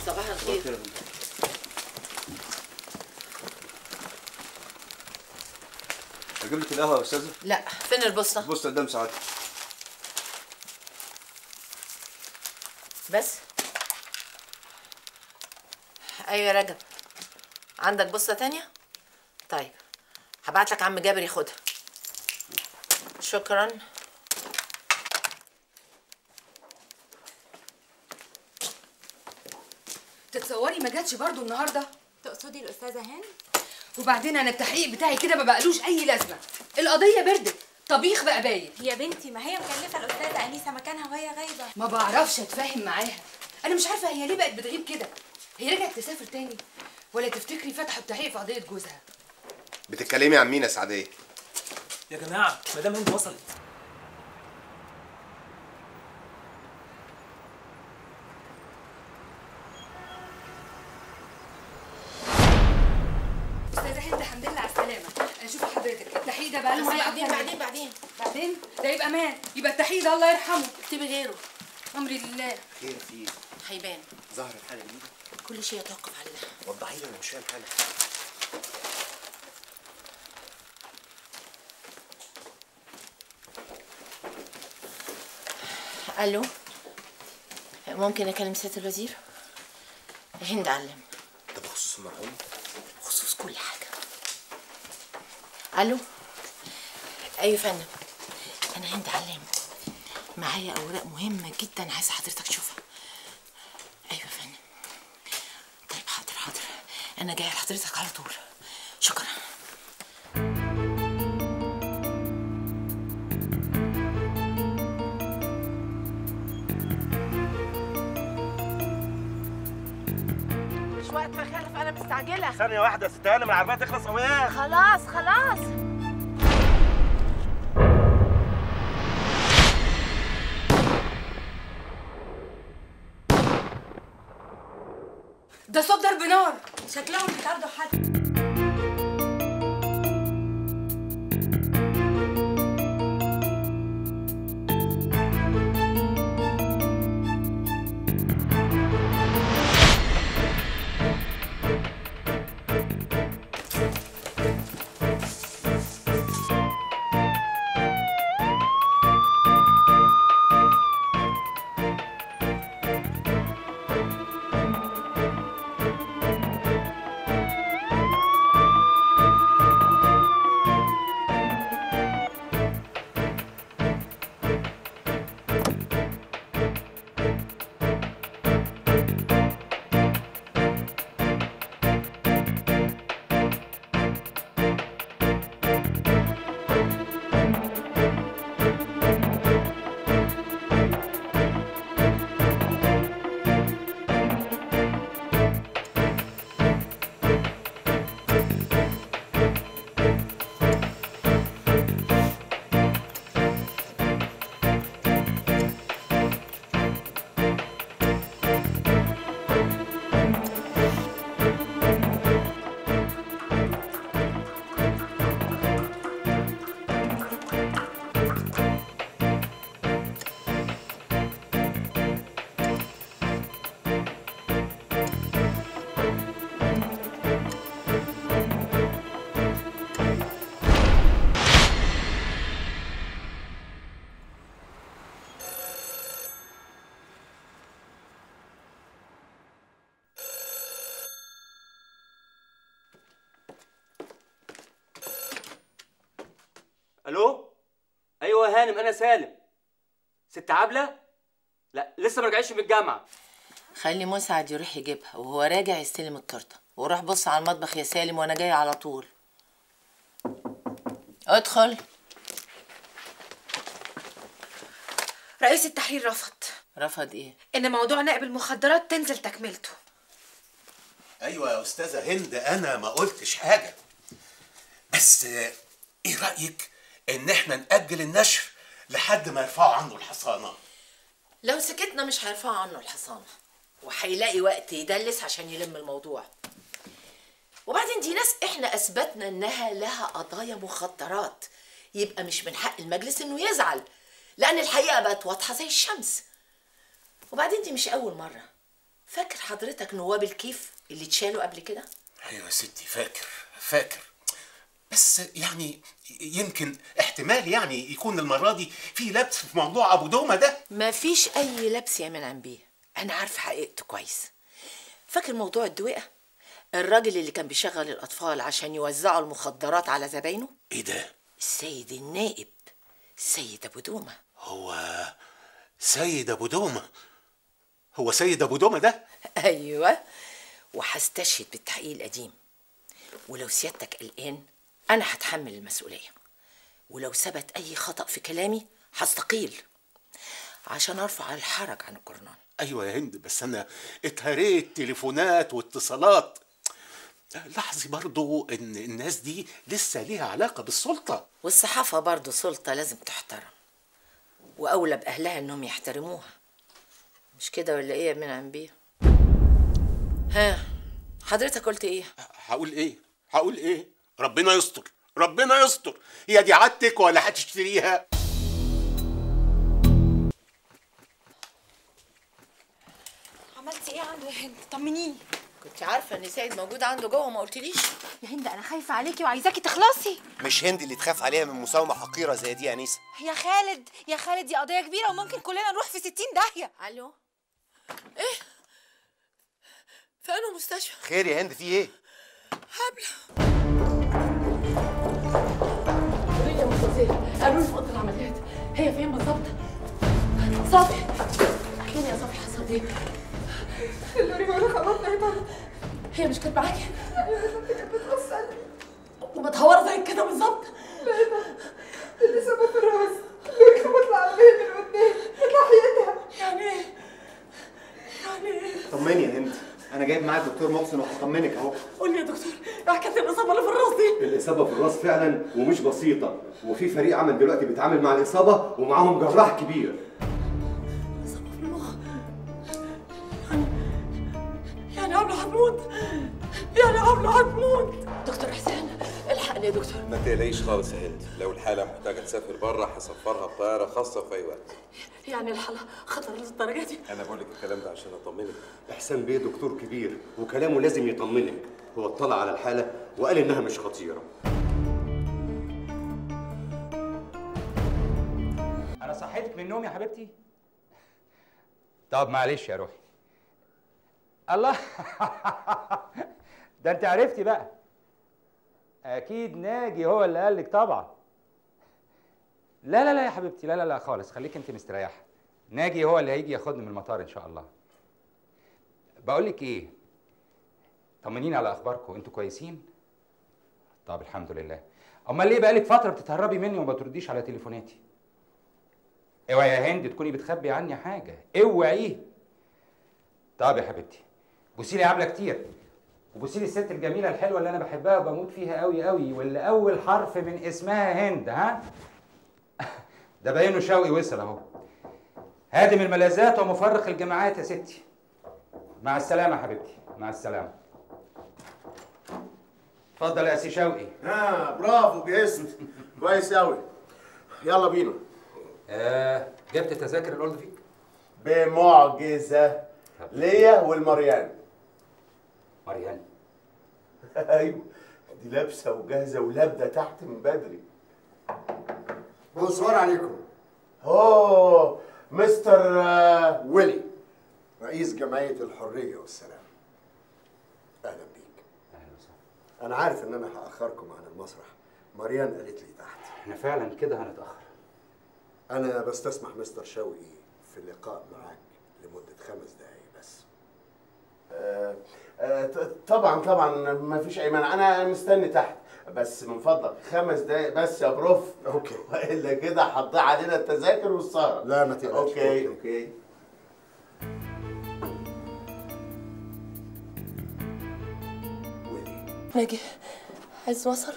صباح الخير اجيب لك القهوه يا استاذه لا فين البوسطه بص قدام ساعتك بس ايوه يا رجب عندك بوسطه تانية طيب هبعت لك عم جابر ياخدها شكرا تتصوري ما جاتش برضو النهارده تقصدي الاستاذه هند وبعدين انا التحقيق بتاعي كده ما بقالوش اي لازمه القضيه بردت طبيخ بقى باين يا بنتي ما هي مكلفه الاستاذه انيسه مكانها وهي غايبه ما بعرفش اتفاهم معاها انا مش عارفه هي ليه بقت بتغيب كده هي رجعت تسافر تاني ولا تفتكري فتحوا التحقيق في قضيه جوزها بتتكلمي عن مين يا سعديه يا جماعه مدام هند وصلت استاذه هند الحمد لله على السلامه شوفي حضرتك التحقيق ده بقى له معايا بعدين أكتر من- بعدين بعدين بعدين ده يبقى مان يبقى التحقيق ده الله يرحمه اكتبي غيره امري لله خير في هيبان ظهرت حاجه جديده كل شيء يتوقف على الله وضحي لي انا مش فاهم حاجه الو ممكن اكلم سياده الوزير هند علم ده بخصوص المرحوم بخصوص كل حاجه الو ايوه يا فندم انا هند علام معايا اوراق مهمه جدا عايزه حضرتك تشوفها ايوه يا فندم طيب حاضر حاضر انا جايه لحضرتك على طول شكرا مش وقت ما خلف انا مستعجله ثانية واحدة يا ست هانم العربية تخلص أوياك خلاص خلاص ده صوت ضرب نار شكلهم بيطاردوا حد ألو أيوة يا هانم أنا سالم ست عبلة لا لسه ما رجعتش من الجامعة خلي مسعد يروح يجيبها وهو راجع يستلم التورته وروح بص على المطبخ يا سالم وانا جايه على طول ادخل رئيس التحرير رفض رفض ايه ان موضوع نائب المخدرات تنزل تكملته ايوه يا استاذه هند انا ما قلتش حاجه بس آه، ايه رايك ان احنا ناجل النشر لحد ما يرفعوا عنه الحصانه لو سكتنا مش هيرفعوا عنه الحصانه وهيلاقي وقت يدلس عشان يلم الموضوع وبعدين دي ناس احنا اثبتنا انها لها قضايا مخدرات يبقى مش من حق المجلس انه يزعل لان الحقيقه بقت واضحه زي الشمس وبعدين دي مش اول مره فاكر حضرتك نواب الكيف اللي اتشالوا قبل كده ايوه يا ستي فاكر فاكر بس يعني يمكن احتمال يعني يكون المره دي في لبس في موضوع ابو دومه ده مفيش اي لبس يا منعم بيه انا عارفه حقيقته كويس فاكر موضوع الدويقه الراجل اللي كان بيشغل الاطفال عشان يوزعوا المخدرات على زباينه ايه ده السيد النائب سيد ابو دومه هو سيد ابو دومه هو سيد ابو دومه ده ايوه وهستشهد بالتحقيق القديم ولو سيادتك قلقان انا هتحمل المسؤوليه ولو ثبت اي خطا في كلامي هستقيل عشان ارفع الحرج عن الجرنان ايوه يا هند بس انا اتهريت تليفونات واتصالات لاحظي برضو ان الناس دي لسه ليها علاقه بالسلطه والصحافه برضه سلطه لازم تحترم واولى باهلها انهم يحترموها مش كده ولا ايه يا منعم بيه ها حضرتك قلت ايه هقول ايه هقول ايه ربنا يستر ربنا يستر هي دي عادتك ولا هتشتريها عملتي ايه عنده يا هند طمنيني كنت عارفه ان سيد موجود عنده جوه ما قلتليش يا هند انا خايفه عليكي وعايزاكي تخلصي مش هند اللي تخاف عليها من مساومه حقيره زي دي يا انيسه يا خالد يا خالد دي قضيه كبيره وممكن كلنا نروح في 60 داهيه الو ايه في انه مستشفى خير يا هند في ايه قولي يا مستشفى قالوا لي في اوضه العمليات هي فين بالظبط صافي احكي لي يا صافي حصل ايه اللي بيقولوا خلاص هي مش كانت معاكي كانت بتوصل ومتهوره زي كده بالظبط اللي سابه في الراس لوري خبط العربية من قدام من ناحيتها يعني ايه يعني ايه طمني يا هند انا جايب معاك دكتور محسن وهطمنك اهو قول لي يا دكتور ايه حكايه الاصابه اللي في الراس دي الاصابه في الراس فعلا ومش بسيطه وفي فريق عمل دلوقتي بيتعامل مع الاصابه ومعاهم جراح كبير اصابه في المخ يعني يعني عمرو هتموت يعني عمرو هتموت دكتور حسين الحقني يا دكتور ما تقلقيش خالص يا هند لو الحالة محتاجة تسافر بره هسفرها بطيارة خاصة في أي وقت يعني الحاله خطر للدرجه دي أنا بقول لك الكلام ده عشان أطمنك احسان بيه دكتور كبير وكلامه لازم يطمنك هو اطلع على الحاله وقال انها مش خطيره انا صحيتك من النوم يا حبيبتي طب معلش يا روحي الله ده انت عرفتي بقى اكيد ناجي هو اللي قال لك طبعا لا لا لا يا حبيبتي لا لا لا خالص خليك انت مستريحه ناجي هو اللي هيجي ياخدني من المطار ان شاء الله بقول لك ايه طمنيني على اخباركم انتوا كويسين طب الحمد لله امال ليه بقالك فتره بتتهربي مني وما بترديش على تليفوناتي اوعي يا هند تكوني بتخبي عني حاجه اوعي طب يا حبيبتي بوسي لي عامله كتير وبوسي لي الست الجميله الحلوه اللي انا بحبها وبموت فيها قوي قوي واللي اول حرف من اسمها هند ها ده باينه شوقي وصل اهو هادم الملاذات ومفرق الجماعات يا ستي مع السلامه يا حبيبتي مع السلامه اتفضل يا سي شوقي ها برافو جهزت كويس قوي يلا بينا آه جبت تذاكر الاولد فيك بمعجزه ليا والمريان مريان ايوه دي لابسه وجاهزه ولابده تحت من بدري بونسوار عليكم اوه مستر آه، ويلي رئيس جمعية الحرية والسلام أهلا بيك اهلا وسهلا أنا عارف إن أنا هأخركم عن المسرح مريان قالت لي تحت احنا فعلا كده هنتاخر أنا بستسمح مستر شوقي في اللقاء معاك لمدة خمس دقايق بس آه، آه، ط- طبعا طبعا ما فيش اي مانع انا مستني تحت بس من فضلك خمس دقايق بس يا بروف أوكي والا كده هتضيع علينا التذاكر والسهره لا ما تقلقش اوكي اوكي ويلي ناجي عايز وصل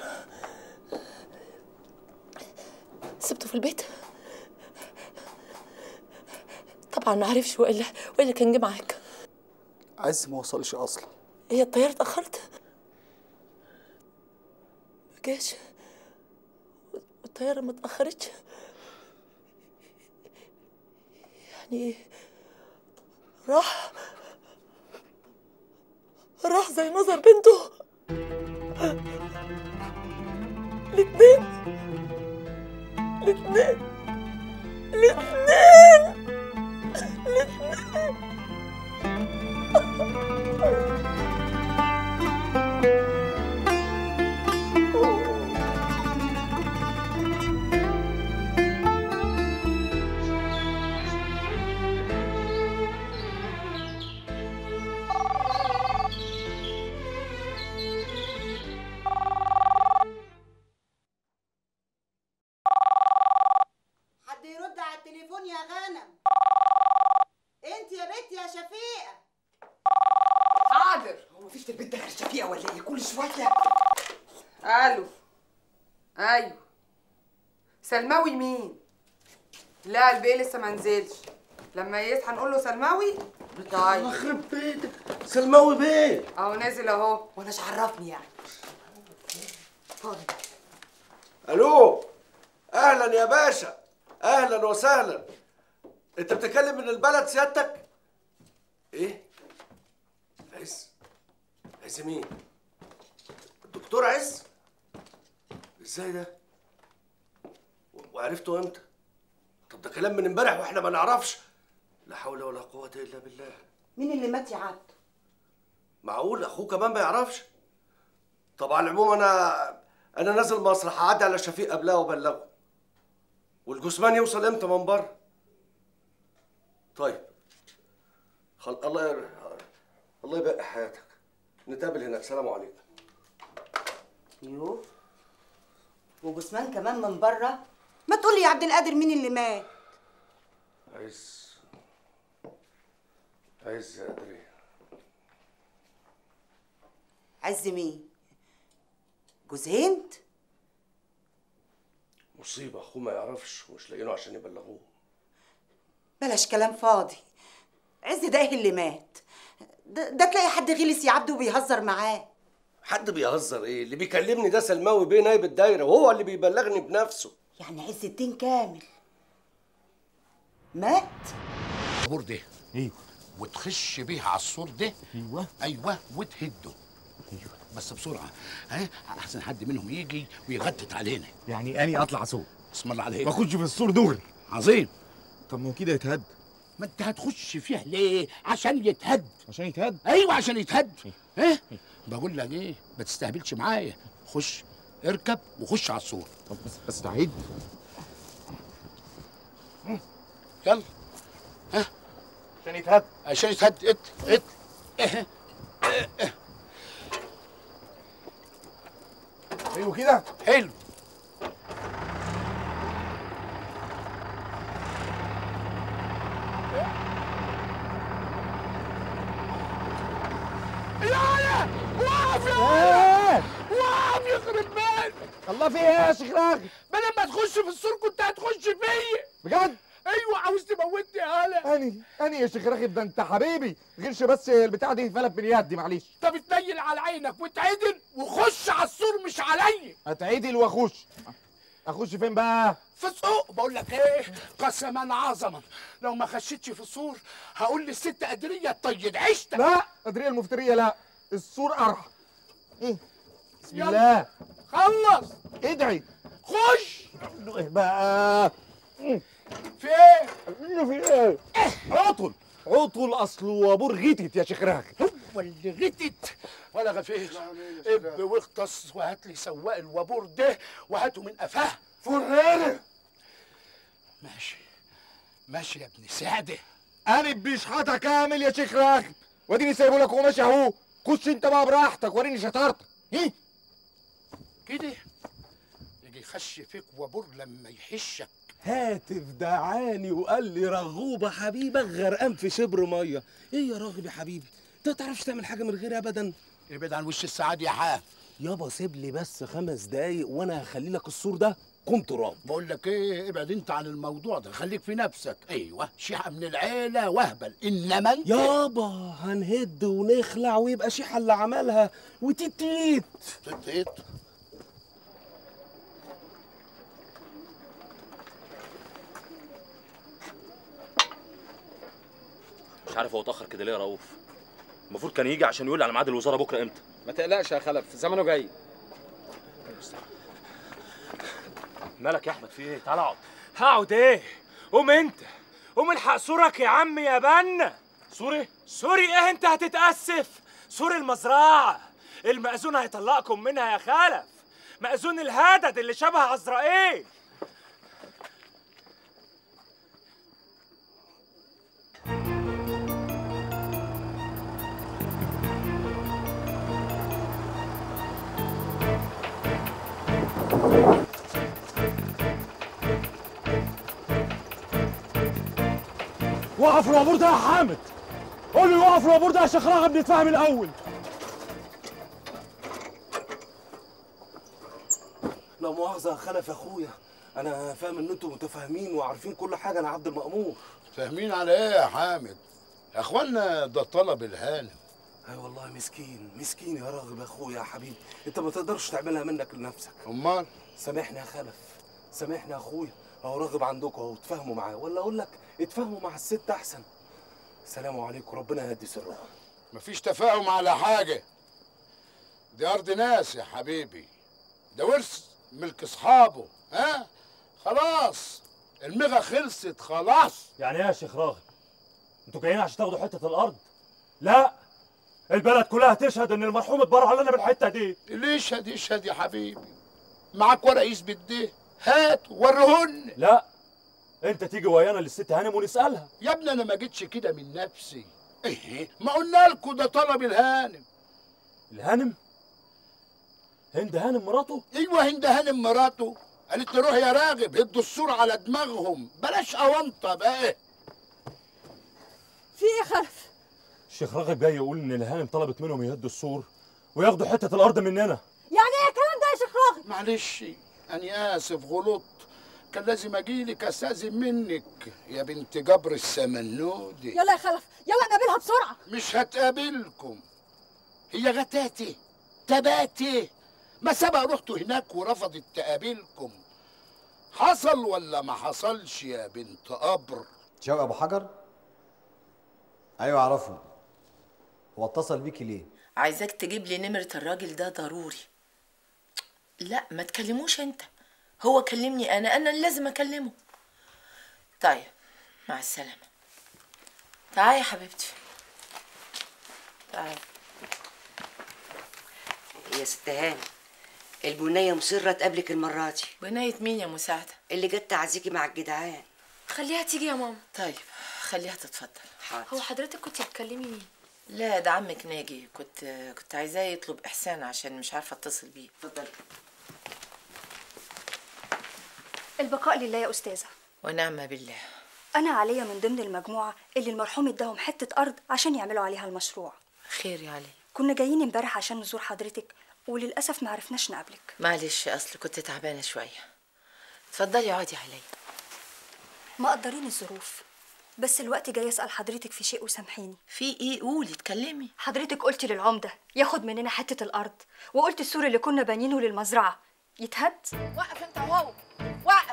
سبته في البيت طبعا ما عرفش والا والا كان جه معاك عز ما وصلش اصلا هي الطياره اتاخرت ما جاش والطياره ما اتاخرتش يعني ايه راح راح زي نظر بنته الاتنين الاتنين الاتنين الاتنين حد يرد على التليفون يا غنم انت يا بنت يا شفيقه حاضر هو مفيش في البيت ده غير شفيقه ولا ايه كل شويه الو ايوه سلماوي مين لا البيه لسه ما نزلش لما يصحى نقول له سلماوي طيب يخرب بيتك سلماوي بيه اهو نازل اهو وانا ايش عرفني يعني الو اهلا يا باشا اهلا وسهلا انت بتتكلم من البلد سيادتك ايه عز عز مين الدكتور عز ازاي ده و- وعرفته امتى طب ده كلام من امبارح واحنا ما نعرفش لا حول ولا قوه الا بالله مين اللي مات يا عبد معقول اخوه كمان ما يعرفش طب على العموم انا انا نازل مصر هعدي على شفيق قبلها وابلغه والجثمان يوصل امتى من بره طيب خل... الله ي... الله يبقى حياتك نتقابل هناك سلام عليكم يوه وجثمان كمان من بره ما تقولي يا عبد القادر مين اللي مات عز عز يا ادري عز مين جوز هند مصيبه اخوه ما يعرفش ومش لاقيينه عشان يبلغوه بلاش كلام فاضي عز ده ايه اللي مات ده, ده تلاقي حد غلس يا عبده وبيهزر معاه حد بيهزر ايه اللي بيكلمني ده سلماوي بيه نايب الدايره وهو اللي بيبلغني بنفسه يعني عز الدين كامل مات الطابور ده ايه وتخش بيه على السور ده ايوه ايوه وتهده ايوه بس بسرعه ها احسن حد منهم يجي ويغتت علينا يعني اني اطلع سوق بسم الله عليك واخش في السور دغري عظيم طب ما هو كده يتهد ما انت هتخش فيه ليه عشان يتهد عشان يتهد ايوه عشان يتهد ها بقول لك ايه ما تستهبلش معايا خش اركب وخش على السور طب بس بس تعيد يلا ها عشان يتهد عشان يتهد ات ات اه. اه. ايوه كده حلو يا وقف يا وقف يخرب بيتك الله في ايه يا شيخ راغب بدل ما تخش في السور كنت هتخش فيا بجد ايوه عاوز تموتني يا هلا اني اني يا شيخ راغب ده انت حبيبي غيرش بس البتاع دي فلت من يدي معلش طب اتنيل على عينك واتعدل وخش على السور مش عليا اتعدل واخش اخش فين بقى في السوق بقول لك ايه قسما عظما لو ما خشيتش في السور هقول للست قدريه طيب عشتك لا قدريه المفتريه لا السور ارحم ايه بسم يلا. الله خلص ادعي خش له ايه بقى في ايه له في ايه عطل عطل اصل وابور غيتت يا شيخ راغب هو اللي غتت ولا غفير اب واغطس وهات لي سواق الوابور ده وهاته من قفاه فريرة ماشي ماشي يا ابن سعده انا بشحاتها كامل يا شيخ راغب واديني سايبه لك وماشي اهو خش انت بقى براحتك وريني شطارتك ايه كده يجي يخش فيك وابور لما يحشك هاتف دعاني وقال لي رغوبة حبيبك غرقان في شبر مية ايه يا راغب يا حبيبي انت ما تعرفش تعمل حاجة من غيري ابدا ابعد عن وش السعاد يا حاف يابا سيب لي بس خمس دقايق وانا هخلي لك السور ده كوم تراب بقول لك ايه ابعد انت عن الموضوع ده خليك في نفسك ايوه شيحه من العيله وهبل انما انت يابا هنهد ونخلع ويبقى شيحة اللي عملها وتيتيت تيتيت مش عارف هو اتاخر كده ليه يا رؤوف المفروض كان يجي عشان يقول لي على ميعاد الوزاره بكره امتى ما تقلقش يا خلف زمانه جاي مالك يا احمد في ايه تعال اقعد هقعد ايه قوم انت قوم الحق سورك يا عم يا بنا سوري سوري ايه انت هتتاسف سور المزرعه المأذون هيطلقكم منها يا خلف مأذون الهدد اللي شبه عزرائيل وقف الوابور ده يا حامد قول له يوقف الوابور ده يا شيخ راغب نتفاهم الاول لا مؤاخذة يا خلف يا اخويا انا فاهم ان انتوا متفاهمين وعارفين كل حاجة انا عبد المأمور فاهمين على ايه يا حامد يا اخوانا ده طلب الهانم اي والله مسكين مسكين يا راغب يا اخويا يا حبيبي انت ما تقدرش تعملها منك لنفسك امال سامحني يا خلف سامحني يا اخويا اهو راغب عندكم اهو اتفاهموا معاه ولا اقول لك اتفاهموا مع الست احسن سلام عليكم ربنا يهدي سرهم مفيش تفاهم على حاجه دي ارض ناس يا حبيبي ده ورث ملك اصحابه ها خلاص المغا خلصت خلاص يعني ايه يا شيخ راغب انتوا جايين عشان تاخدوا حته الارض لا البلد كلها تشهد ان المرحوم اتبرع لنا بالحته دي اللي يشهد يشهد يا حبيبي معاك ورق يثبت ده هات وريهن لا انت تيجي ويانا للست هانم ونسالها يا ابني انا ما جيتش كده من نفسي ايه ما قلنا لكم ده طلب الهانم الهانم هند هانم مراته ايوه هند هانم مراته قالت لي روح يا راغب هدوا السور على دماغهم بلاش اونطه بقى في ايه خلف الشيخ راغب جاي يقول ان الهانم طلبت منهم يهدوا السور وياخدوا حته الارض مننا يعني ايه الكلام ده يا شيخ راغب معلش أنا آسف غلطت كان لازم أجيلك أستأذن منك يا بنت جبر السمنودي يلا يا خلف يلا نقابلها بسرعه مش هتقابلكم هي غتاتي تباتي ما سبق رحتوا هناك ورفضت تقابلكم حصل ولا ما حصلش يا بنت قبر شوقي ابو حجر ايوه اعرفه هو اتصل بيكي ليه عايزاك تجيب لي نمرة الراجل ده ضروري لا ما تكلموش انت هو كلمني انا انا اللي لازم اكلمه طيب مع السلامة تعالي يا حبيبتي تعالي يا ست هاني البنية مصرة تقابلك المرة دي بنية مين يا مساعدة؟ اللي جت تعزيكي مع الجدعان خليها تيجي يا ماما طيب خليها تتفضل هو حضرتك كنت بتكلمي مين لا ده عمك ناجي كنت كنت عايزاه يطلب احسان عشان مش عارفه اتصل بيه اتفضل البقاء لله يا أستاذة ونعم بالله أنا عليا من ضمن المجموعة اللي المرحوم اداهم حتة أرض عشان يعملوا عليها المشروع خير يا علي كنا جايين امبارح عشان نزور حضرتك وللأسف ما عرفناش نقابلك معلش اصل كنت تعبانه شويه اتفضلي اقعدي عليا مقدرين الظروف بس الوقت جاي أسأل حضرتك في شيء وسامحيني في ايه قولي اتكلمي حضرتك قلتي للعمدة ياخد مننا حتة الأرض وقلت السور اللي كنا بانيينه للمزرعة يتهد وقف انت وهو وقف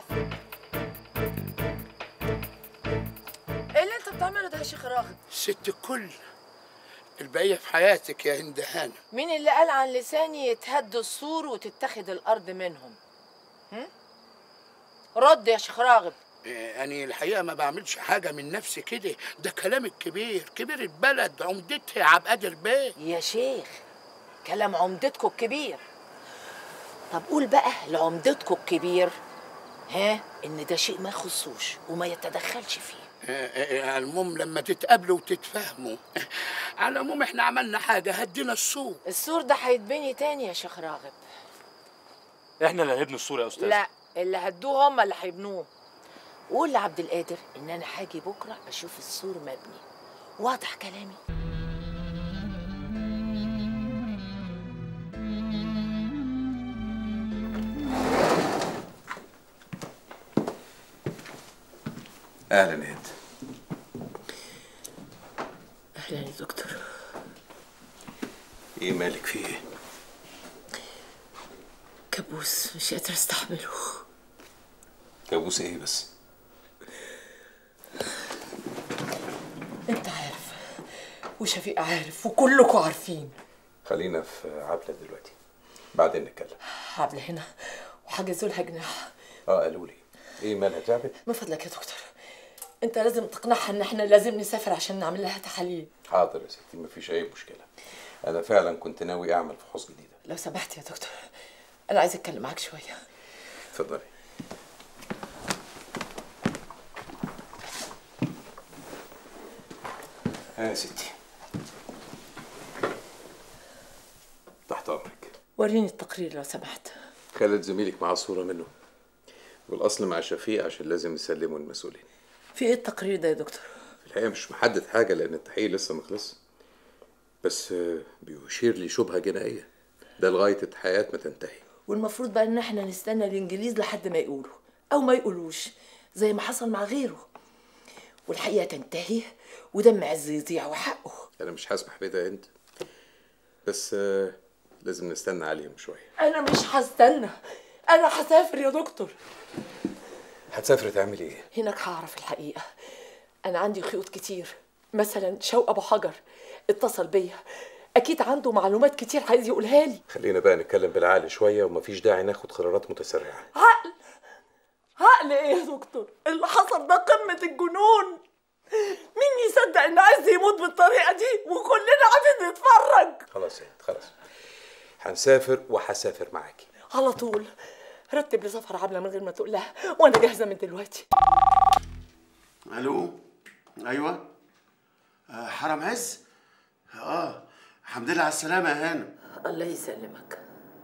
ايه اللي انت بتعمله ده يا شيخ راغب ست الكل البقية في حياتك يا هند هانم مين اللي قال عن لساني يتهد السور وتتخذ الارض منهم هم؟ رد يا شيخ راغب يعني الحقيقة ما بعملش حاجة من نفسي كده ده كلام الكبير كبير البلد عمدتها عبد قادر بيه يا شيخ كلام عمدتكم الكبير طب قول بقى لعمدتكم الكبير ها ان ده شيء ما يخصوش وما يتدخلش فيه آه، آه، على المهم لما تتقابلوا وتتفاهموا على العموم احنا عملنا حاجة هدينا السوق السور ده هيتبني تاني يا شيخ راغب احنا اللي هنبني السور يا استاذ لا اللي هدوه هم اللي هيبنوه قول لعبد القادر ان انا هاجي بكره اشوف السور مبني واضح كلامي اهلا يا هند اهلا يا دكتور ايه مالك في ايه كابوس مش قادره استحمله كابوس ايه بس انت عارف وشفيق عارف وكلكم عارفين خلينا في عبلة دلوقتي بعدين نتكلم عبلة هنا وحجزوا لها جناح اه قالوا لي ايه مالها تعبت من فضلك يا دكتور انت لازم تقنعها ان احنا لازم نسافر عشان نعمل لها تحاليل حاضر يا ستي مفيش اي مشكله انا فعلا كنت ناوي اعمل فحوص جديده لو سمحت يا دكتور انا عايزه اتكلم معاك شويه اتفضلي ها يا ستي تحت امرك وريني التقرير لو سمحت خالد زميلك معاه صوره منه والاصل مع شفيق عشان لازم نسلمه المسؤولين في ايه التقرير ده يا دكتور الحقيقه مش محدد حاجه لان التحقيق لسه ما خلصش بس آه، بيشير لي شبهه جنائيه ده لغايه التحقيقات ما تنتهي والمفروض بقى ان احنا نستنى الانجليز لحد ما يقولوا او ما يقولوش زي ما حصل مع غيره والحقيقه تنتهي ودم عز يضيع وحقه انا مش هسمح بده انت بس آه، لازم نستنى عليهم شويه انا مش هستنى انا هسافر يا دكتور هتسافري تعملي ايه هناك هعرف الحقيقه انا عندي خيوط كتير مثلا شوق ابو حجر اتصل بيا اكيد عنده معلومات كتير عايز يقولها لي خلينا بقى نتكلم بالعقل شويه ومفيش داعي ناخد قرارات متسرعه عقل عقل ايه يا دكتور اللي حصل ده قمه الجنون مين يصدق ان عايز يموت بالطريقه دي وكلنا قاعدين نتفرج خلاص يا بنت، خلاص هنسافر وهسافر معاكي على طول رتب لي سفر عبله من غير ما تقول لها وانا جاهزه من دلوقتي الو ايوه آه حرم عز اه الحمد لله على السلامه يا هانم الله يسلمك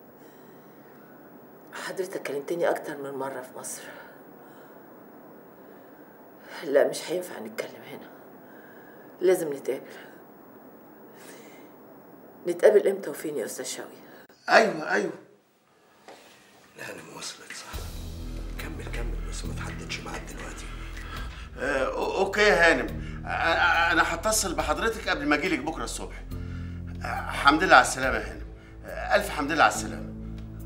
حضرتك كلمتني اكتر من مره في مصر لا مش هينفع نتكلم هنا لازم نتقابل نتقابل امتى وفين يا استاذ شوقي ايوه ايوه لا انا وصلت صح كمل كمل بس ما تحددش ميعاد دلوقتي آه أو- اوكي يا هانم آه، آه، انا هتصل بحضرتك قبل ما اجيلك بكره الصبح آه، الحمد لله على السلامه يا هانم آه، الف حمد لله على السلامه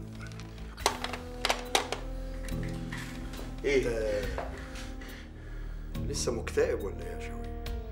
ايه لسه مكتئب ولا ايه يا شوقي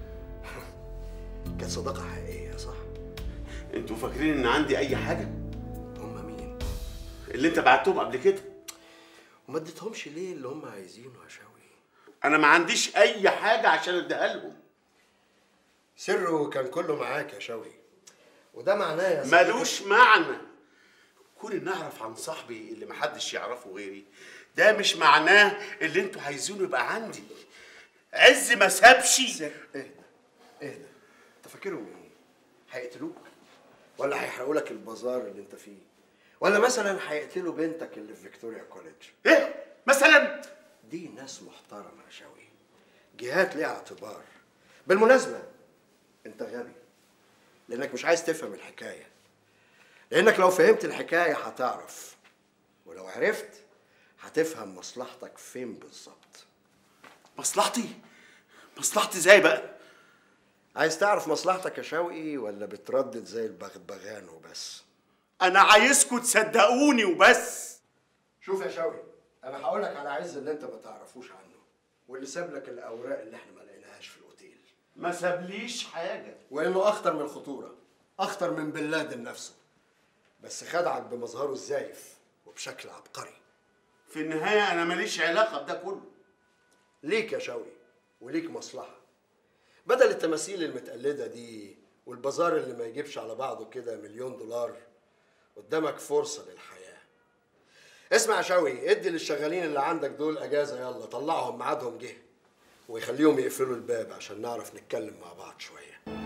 كانت صداقه حقيقيه صح انتوا فاكرين ان عندي اي حاجه هم مين اللي انت بعتهم قبل كده وما اديتهمش ليه اللي هم عايزينه يا شوقي انا ما عنديش اي حاجه عشان اديها لهم سره كان كله معاك يا شوقي وده معناه يا صديقي- ملوش معنى كون ان اعرف عن صاحبي اللي محدش يعرفه غيري ده مش معناه اللي انتوا عايزينه يبقى عندي عز ما سابش اهدى اهدى انت فاكرهم ايه؟ هيقتلوك؟ ولا هيحرقوا لك البازار اللي انت فيه؟ ولا مثلا هيقتلوا بنتك اللي في فيكتوريا كوليدج؟ ايه؟ مثلا؟ دي ناس محترمه يا شوقي جهات ليها اعتبار بالمناسبه انت غبي لانك مش عايز تفهم الحكايه لانك لو فهمت الحكايه هتعرف ولو عرفت هتفهم مصلحتك فين بالظبط مصلحتي مصلحتي ازاي بقى عايز تعرف مصلحتك يا شوقي ولا بتردد زي البغبغان وبس انا عايزكم تصدقوني وبس شوف يا شوقي انا هقول لك على عز اللي انت ما تعرفوش عنه واللي ساب لك الاوراق اللي احنا ما لقيناهاش في الاوتيل ما سابليش حاجه وانه اخطر من الخطوره اخطر من بن لادن نفسه بس خدعك بمظهره الزايف وبشكل عبقري في النهايه انا ماليش علاقه بده كله ليك يا شوقي وليك مصلحه بدل التماثيل المتقلده دي والبازار اللي ما يجيبش على بعضه كده مليون دولار قدامك فرصه للحياه اسمع يا شوقي ادي للشغالين اللي عندك دول اجازه يلا طلعهم ميعادهم جه ويخليهم يقفلوا الباب عشان نعرف نتكلم مع بعض شويه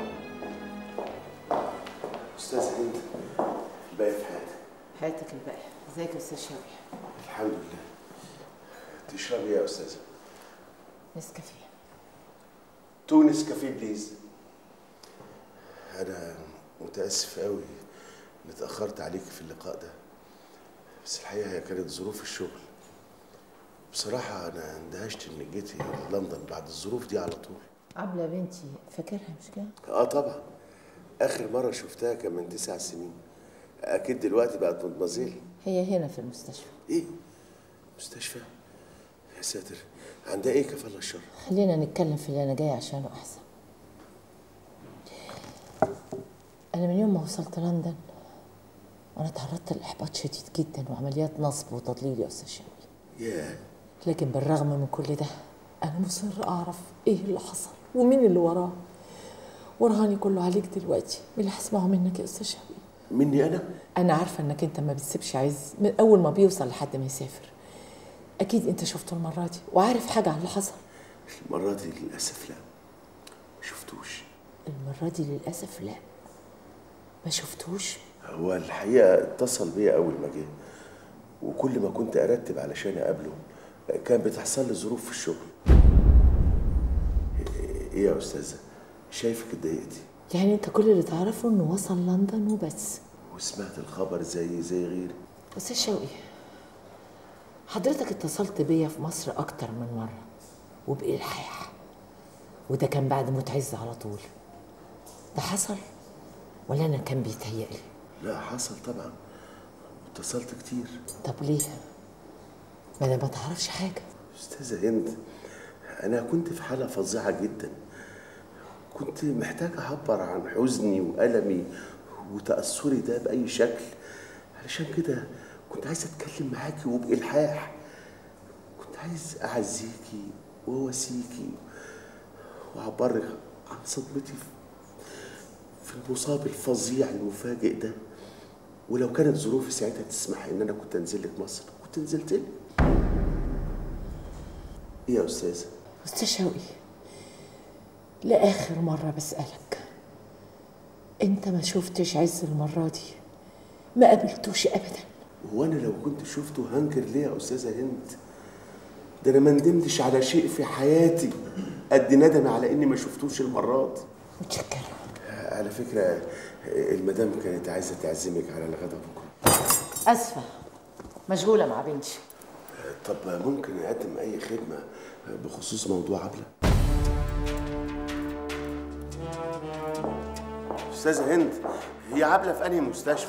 استاذ هند الباقي في حياتك حياتك الباقي ازيك يا استاذ شوقي الحمد لله تشربي ايه يا استاذه نسكافيه تونس كافيه بليز انا متاسف قوي اني اتاخرت عليك في اللقاء ده بس الحقيقه هي كانت ظروف الشغل بصراحه انا اندهشت انك جيتي لندن بعد الظروف دي على طول عبلة بنتي فاكرها مش كده؟ اه طبعا اخر مره شفتها كان من تسع سنين اكيد دلوقتي بقت مدمزيل هي هنا في المستشفى ايه مستشفى يا ساتر عندها ايه كفى الله الشر خلينا نتكلم في اللي انا جاي عشانه احسن أنا من يوم ما وصلت لندن وأنا تعرضت لإحباط شديد جدا وعمليات نصب وتضليل يا أستاذ شوقي ياه لكن بالرغم من كل ده أنا مصر أعرف إيه اللي حصل ومين اللي وراه ورهاني كله عليك دلوقتي من اللي هسمعه منك يا أستاذ شوقي مني انا أنا عارفة إنك أنت ما بتسيبش عز من أول ما بيوصل لحد ما يسافر أكيد أنت شفته المرة دي وعارف حاجة عن اللي حصل المره دي للاسف لا ما شفتوش المرة دي للأسف لا ما شفتوش هو الحقيقه اتصل بيا اول ما جه وكل ما كنت ارتب علشان اقابله كان بتحصل لي ظروف في الشغل ايه يا استاذه شايفك اتضايقتي يعني أنت كل اللي تعرفه إنه وصل لندن وبس وسمعت الخبر زي زي غيري أستاذ شوقي حضرتك اتصلت بيا في مصر أكتر من مرة وبإلحاح وده كان بعد موت عز على طول ده حصل ولا أنا كان بيتهيألي لا حصل طبعا اتصلت كتير طب ليه؟ ما أنا ما تعرفش حاجة استاذه هند انا كنت في حاله فظيعه جدا كنت محتاج اعبر عن حزني والمي وتاثري ده باي شكل علشان كده كنت عايز اتكلم معاكي وبالحاح كنت عايز اعزيكي واواسيكي واعبرك عن صدمتي في- في المصاب الفظيع المفاجئ ده ولو كانت ظروفي ساعتها تسمح ان انا كنت انزل لك مصر كنت نزلت لك ايه يا استاذه أستاذ شوقي لآخر مرة بسألك أنت ما شفتش عز المرة دي ما قابلتوش أبدا هو انا لو كنت شفته هنكر ليه يا استاذه هند ده انا ما ندمتش على شيء في حياتي قد ندمي على اني ما شفتوش المرات متشكرة على فكره المدام كانت عايزه تعزمك على الغدا بكره أسفة مشغولة مع بنتي طب ممكن اقدم اي خدمه بخصوص موضوع عبله استاذه هند هي عبله في انهي مستشفى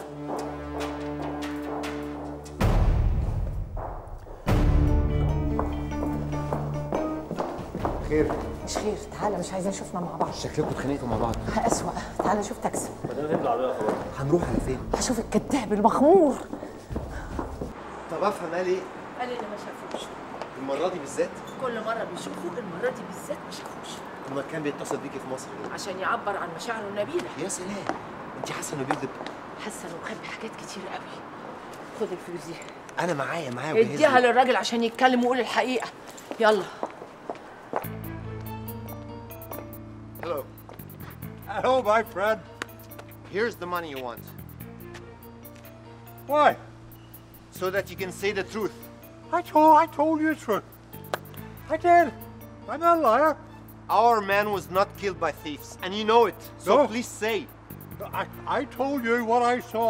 خير مش خير تعالى مش عايزين نشوفنا مع بعض شكلكم اتخانقتوا مع بعض أسوأ تعالى نشوف تاكسي هنروح على فين هشوف الكذاب المخمور طب افهم قال ايه قال لي ما شافوش المره دي بالذات كل مرة بيشوفوه المرة دي بالذات ما شافوش امال كان بيتصل بيكي في مصر ليه عشان يعبر عن مشاعره النبيلة يا سلام انت حاسه انه بيكذب حاسة إنه مخبي حاجات كتير قوي خد الفلوس دي انا معايا معايا وجهز اديها لي. للراجل عشان يتكلم ويقول الحقيقة يلا Hello. Hello, my friend. Here's the money you want. Why? So that you can say the truth. I told I told you the truth. I did. I'm not a liar. Our man was not killed by thieves, and you know it. So No. please say. I, I told you what I saw.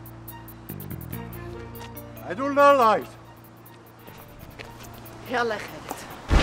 I do not lie. يلا يا خالد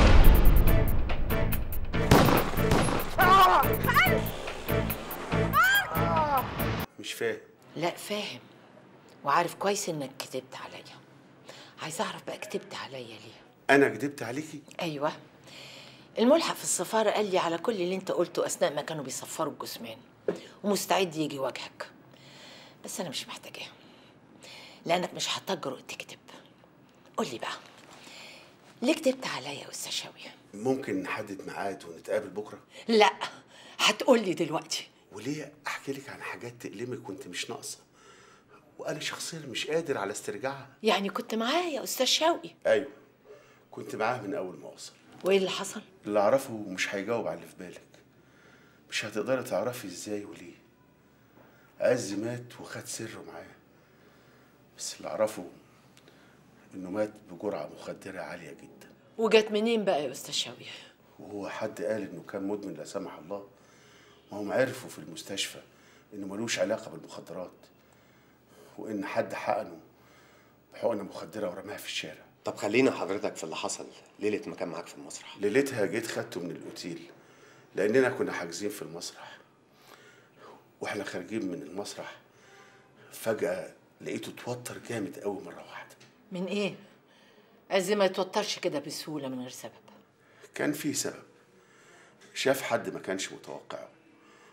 مش فاهم لا فاهم وعارف كويس انك كذبت عليا عايز اعرف بقى كذبت عليا ليه انا كدبت عليكي ايوه الملحق في السفاره قال لي على كل اللي انت قلته اثناء ما كانوا بيصفروا الجثمان ومستعد يجي يواجهك بس انا مش محتاجاه لانك مش هتجرؤ تكذب قول لي بقى ليه كذبت عليا يا استاذ شوقي ممكن نحدد ميعاد ونتقابل بكره لا هتقول لي دلوقتي وليه احكي لك عن حاجات تألمك وانت مش ناقصه وانا شخصيا مش قادر على استرجاعها يعني كنت معايا يا استاذ شوقي ايوه كنت معاه من اول ما وصل وايه اللي حصل اللي اعرفه مش هيجاوب على اللي في بالك مش هتقدري تعرفي ازاي وليه عز مات وخد سره معاه بس اللي اعرفه انه مات بجرعه مخدره عاليه جدا وجت منين بقى يا استاذ شوقي وهو حد قال انه كان مدمن لا سمح الله ما هم عرفوا في المستشفى انه ملوش علاقه بالمخدرات وان حد حقنه بحقنه مخدره ورماها في الشارع طب خلينا حضرتك في اللي حصل ليلة ما كان معاك في المسرح ليلتها جيت خدته من الاوتيل لاننا كنا حاجزين في المسرح واحنا خارجين من المسرح فجاه لقيته اتوتر جامد قوي مره واحده من ايه عز ما يتوترش كده بسهوله من غير سبب كان في سبب شاف حد ما كانش متوقعه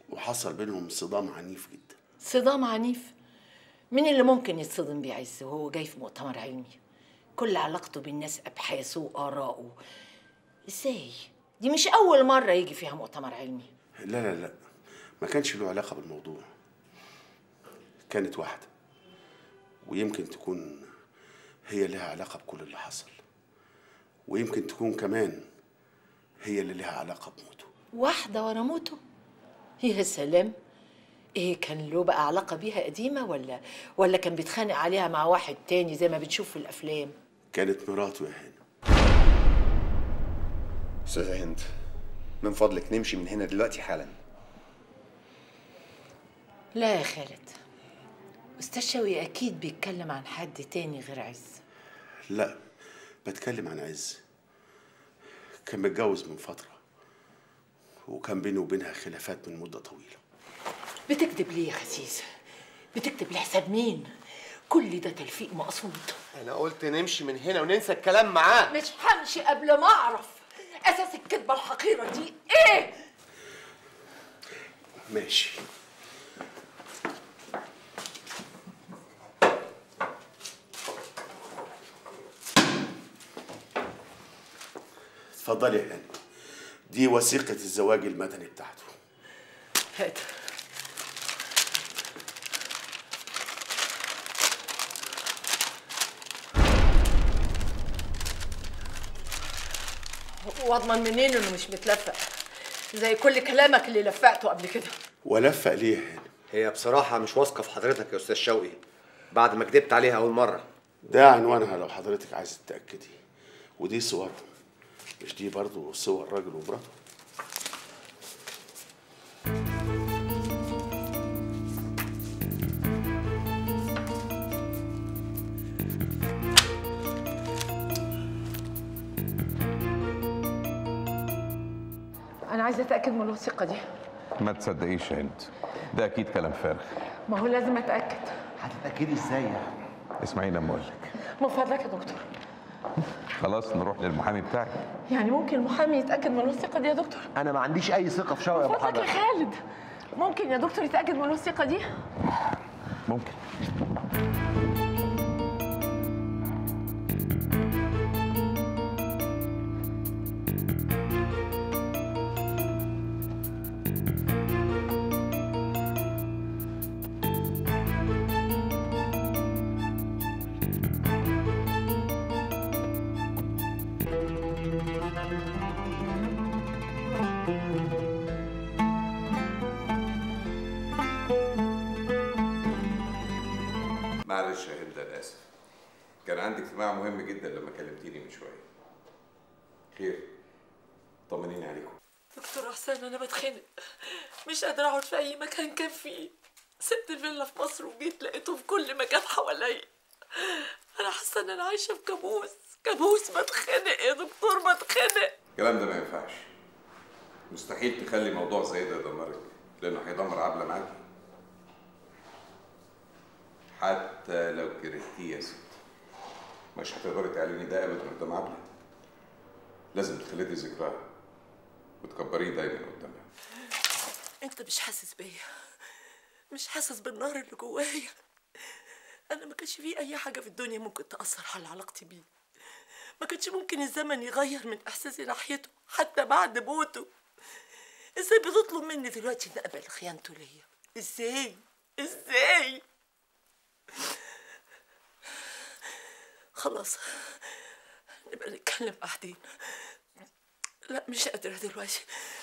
وحصل بينهم صدام عنيف جدا صدام عنيف مين اللي ممكن يتصدم بيه عز وهو جاي في مؤتمر علمي كل علاقته بالناس ابحاثه واراءه ازاي دي مش اول مره يجي فيها مؤتمر علمي لا لا لا ما كانش له علاقة بالموضوع كانت واحدة ويمكن تكون هي لها علاقة بكل اللي حصل ويمكن تكون كمان هي اللي لها علاقة بموته واحده ورا موته يا سلام ايه كان له بقى علاقه بيها قديمه ولا ولا كان بيتخانق عليها مع واحد تاني زي ما بنشوف في الافلام كانت مراته يا هاني استاذة هند من فضلك نمشي من هنا دلوقتي حالا لا يا خالد استاذ شوقي اكيد بيتكلم عن حد تاني غير عز لا بتكلم عن عز كان متجوز من فترة وكان بينه وبينها خلافات من مدة طويلة بتكذب ليه يا خسيس بتكذب لحساب مين كل ده تلفيق مقصود انا قلت نمشي من هنا وننسى الكلام معاه مش همشي قبل ما اعرف اساس الكذبه الحقيره دي ايه ماشي اتفضلي يا هاني دي وثيقة الزواج المدني بتاعته هات واضمن منين انه مش متلفق زي كل كلامك اللي لفقته قبل كده ولفق ليه يا هاني هي بصراحة مش واثقة في حضرتك يا أستاذ شوقي بعد ما كدبت عليها أول مرة ده عنوانها لو حضرتك عايز تتأكدي ودي صورهم مش دي برضو صور راجل ومراته انا عايزه اتاكد من الوثيقه دي ما تصدقيش يا هند ده اكيد كلام فارغ ما هو لازم اتاكد هتتاكدي ازاي يعني اسمعيني لما اقول لك من فضلك يا دكتور خلاص نروح للمحامي بتاعك يعني ممكن المحامي يتاكد من الوثيقه دي يا دكتور انا ما عنديش اي ثقه في شوقي يا من ابو فضلك يا حجر خالد ممكن يا دكتور يتاكد من الوثيقه دي ممكن معلش يا هند انا اسف كان عندي اجتماع مهم جدا لما كلمتيني من شويه خير طمنيني عليكم دكتور احسان انا بتخنق مش قادره اقعد في اي مكان كان فيه سبت الفيلا في مصر وجيت لقيته في كل مكان حواليا انا حاسه ان انا عايشه في كابوس كابوس بتخنق يا دكتور بتخنق الكلام ده ما ينفعش مستحيل تخلي موضوع زي ده يدمرك لانه هيدمر عبله معاكي حتى لو كرهتيه يا ستي مش هتقدري تعلني ده ابدا قدام عبله لازم تخلدي ذكراه وتكبريه دايما قدامها انت مش حاسس بيا مش حاسس بالنار اللي جوايا انا ما كانش في اي حاجه في الدنيا ممكن تاثر على علاقتي بيه ما كانش ممكن الزمن يغير من احساسي ناحيته حتى بعد موته ازاي بتطلب مني دلوقتي اني اقبل خيانته ليا ازاي ازاي خلاص نبقى نتكلم بعدين لا مش قادرة دلوقتي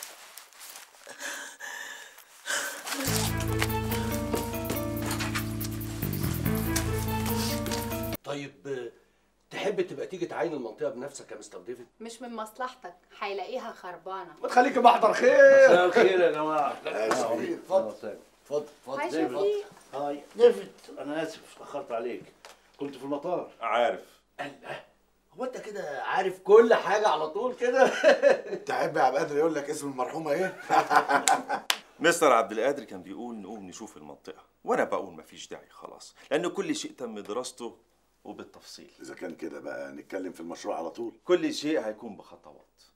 طيب تحب تبقى تيجي تعاين المنطقه بنفسك يا مستر ديفيد مش من مصلحتك هيلاقيها خربانه ما تخليك محضر خير مساء الخير يا جماعه اتفضل اتفضل اتفضل هاي ديفيد شفيق. هاي ديفيد انا اسف اتاخرت عليك كنت في المطار عارف هو انت كده عارف كل حاجه على طول كده تحب يا عبد القادر يقول لك اسم المرحومه ايه؟ مستر عبد القادر كان بيقول نقوم نشوف المنطقة وأنا بقول مفيش داعي خلاص لأن كل شيء تم دراسته وبالتفصيل اذا كان كده بقى نتكلم في المشروع على طول كل شيء هيكون بخطوات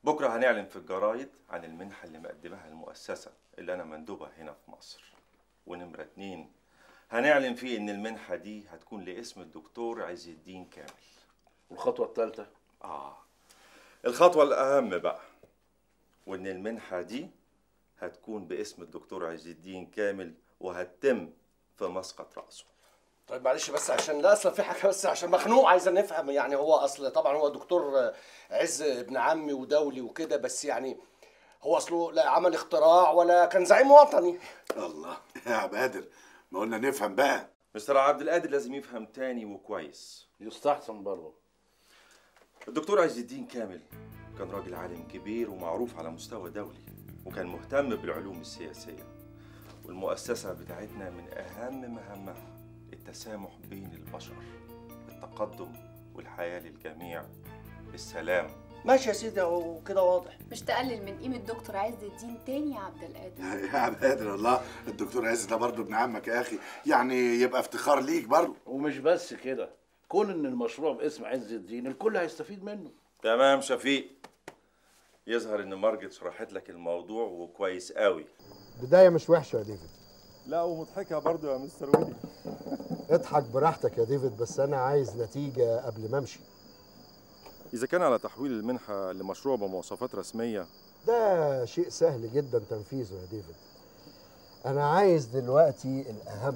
بكره هنعلن في الجرايد عن المنحه اللي مقدمها المؤسسه اللي انا مندوبها هنا في مصر ونمره اتنين هنعلن فيه ان المنحه دي هتكون لاسم الدكتور عز الدين كامل والخطوه الثالثه اه الخطوه الاهم بقى وان المنحه دي هتكون باسم الدكتور عز الدين كامل وهتتم في مسقط راسه طيب معلش بس عشان لا اصل في حاجه بس عشان مخنوق عايز نفهم يعني هو اصل طبعا هو دكتور عز ابن عمي ودولي وكده بس يعني هو اصله لا عمل اختراع ولا كان زعيم وطني الله يا عبادر ما قلنا نفهم بقى مستر عبد القادر لازم يفهم تاني وكويس يستحسن برضه الدكتور عز الدين كامل كان راجل عالم كبير ومعروف على مستوى دولي وكان مهتم بالعلوم السياسية والمؤسسة بتاعتنا من أهم مهامها التسامح بين البشر التقدم والحياة للجميع السلام ماشي يا سيدي اهو كده واضح مش تقلل من قيمة دكتور عز الدين تاني يا عبد القادر يا عبادر الله الدكتور عز ده برضه ابن عمك يا اخي يعني يبقى افتخار ليك برضه ومش بس كده كون ان المشروع باسم عز الدين الكل هيستفيد منه تمام شفيق يظهر ان مارجت شرحت لك الموضوع وكويس قوي بداية مش وحشة يا ديفيد لا ومضحكة برضو يا مستر ويلي اضحك براحتك يا ديفيد بس أنا عايز نتيجة قبل ما أمشي إذا كان على تحويل المنحة لمشروع بمواصفات رسمية ده شيء سهل جدا تنفيذه يا ديفيد أنا عايز دلوقتي الأهم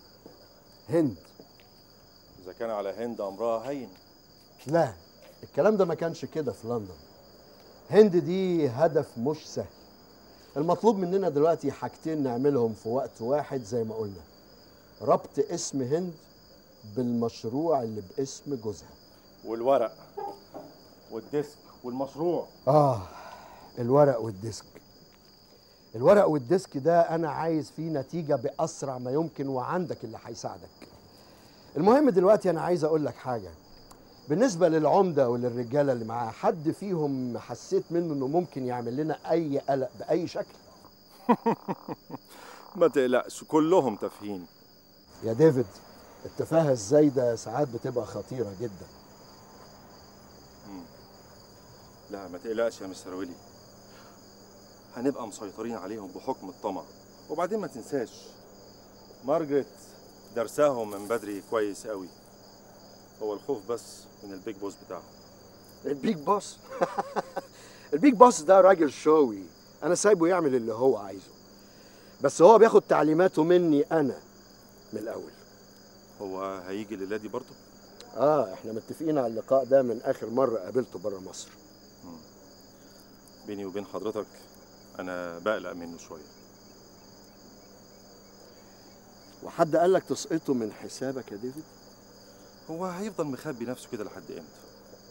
هند إذا كان على هند أمرها هين لا الكلام ده ما كانش كده في لندن هند دي هدف مش سهل المطلوب مننا دلوقتي حاجتين نعملهم في وقت واحد زي ما قلنا ربط اسم هند بالمشروع اللي باسم جوزها والورق والديسك والمشروع آه الورق والديسك الورق والديسك ده أنا عايز فيه نتيجة بأسرع ما يمكن وعندك اللي هيساعدك المهم دلوقتي أنا عايز أقول لك حاجة بالنسبة للعمدة وللرجالة اللي معاه حد فيهم حسيت منه إنه ممكن يعمل لنا أي قلق بأي شكل ما تقلقش كلهم تافهين يا ديفيد التفاهة الزايدة ساعات بتبقى خطيرة جدا لا ما تقلقش يا مستر ويلي هنبقى مسيطرين عليهم بحكم الطمع وبعدين ما تنساش مارجريت درساهم من بدري كويس قوي هو الخوف بس من البيج بوس بتاعهم البيج بوس البيج بوس ده راجل شوي انا سايبه يعمل اللي هو عايزه بس هو بياخد تعليماته مني انا من الاول هو هيجي الليله دي برضه اه احنا متفقين على اللقاء ده من اخر مره قابلته بره مصر بيني وبين حضرتك انا بقلق منه شويه وحد قال لك تسقطه من حسابك يا ديفيد هو هيفضل مخبي نفسه كده لحد امتى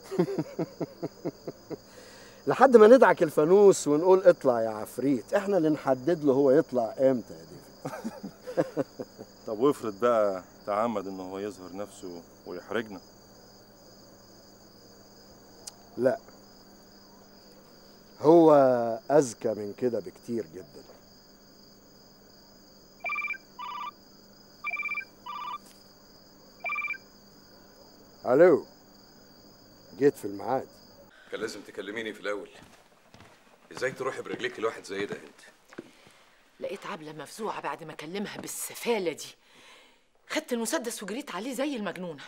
لحد ما ندعك الفانوس ونقول اطلع يا عفريت احنا اللي نحدد له هو يطلع امتى يا ديفيد طب وافرض بقى تعمد ان هو يظهر نفسه ويحرجنا لا هو اذكى من كده بكتير جدا الو جيت في الميعاد كان لازم تكلميني في الاول ازاي تروحي برجليك لواحد زي ده انت لقيت عبلة مفزوعة بعد ما أكلمها بالسفالة دي خدت المسدس وجريت عليه زي المجنونة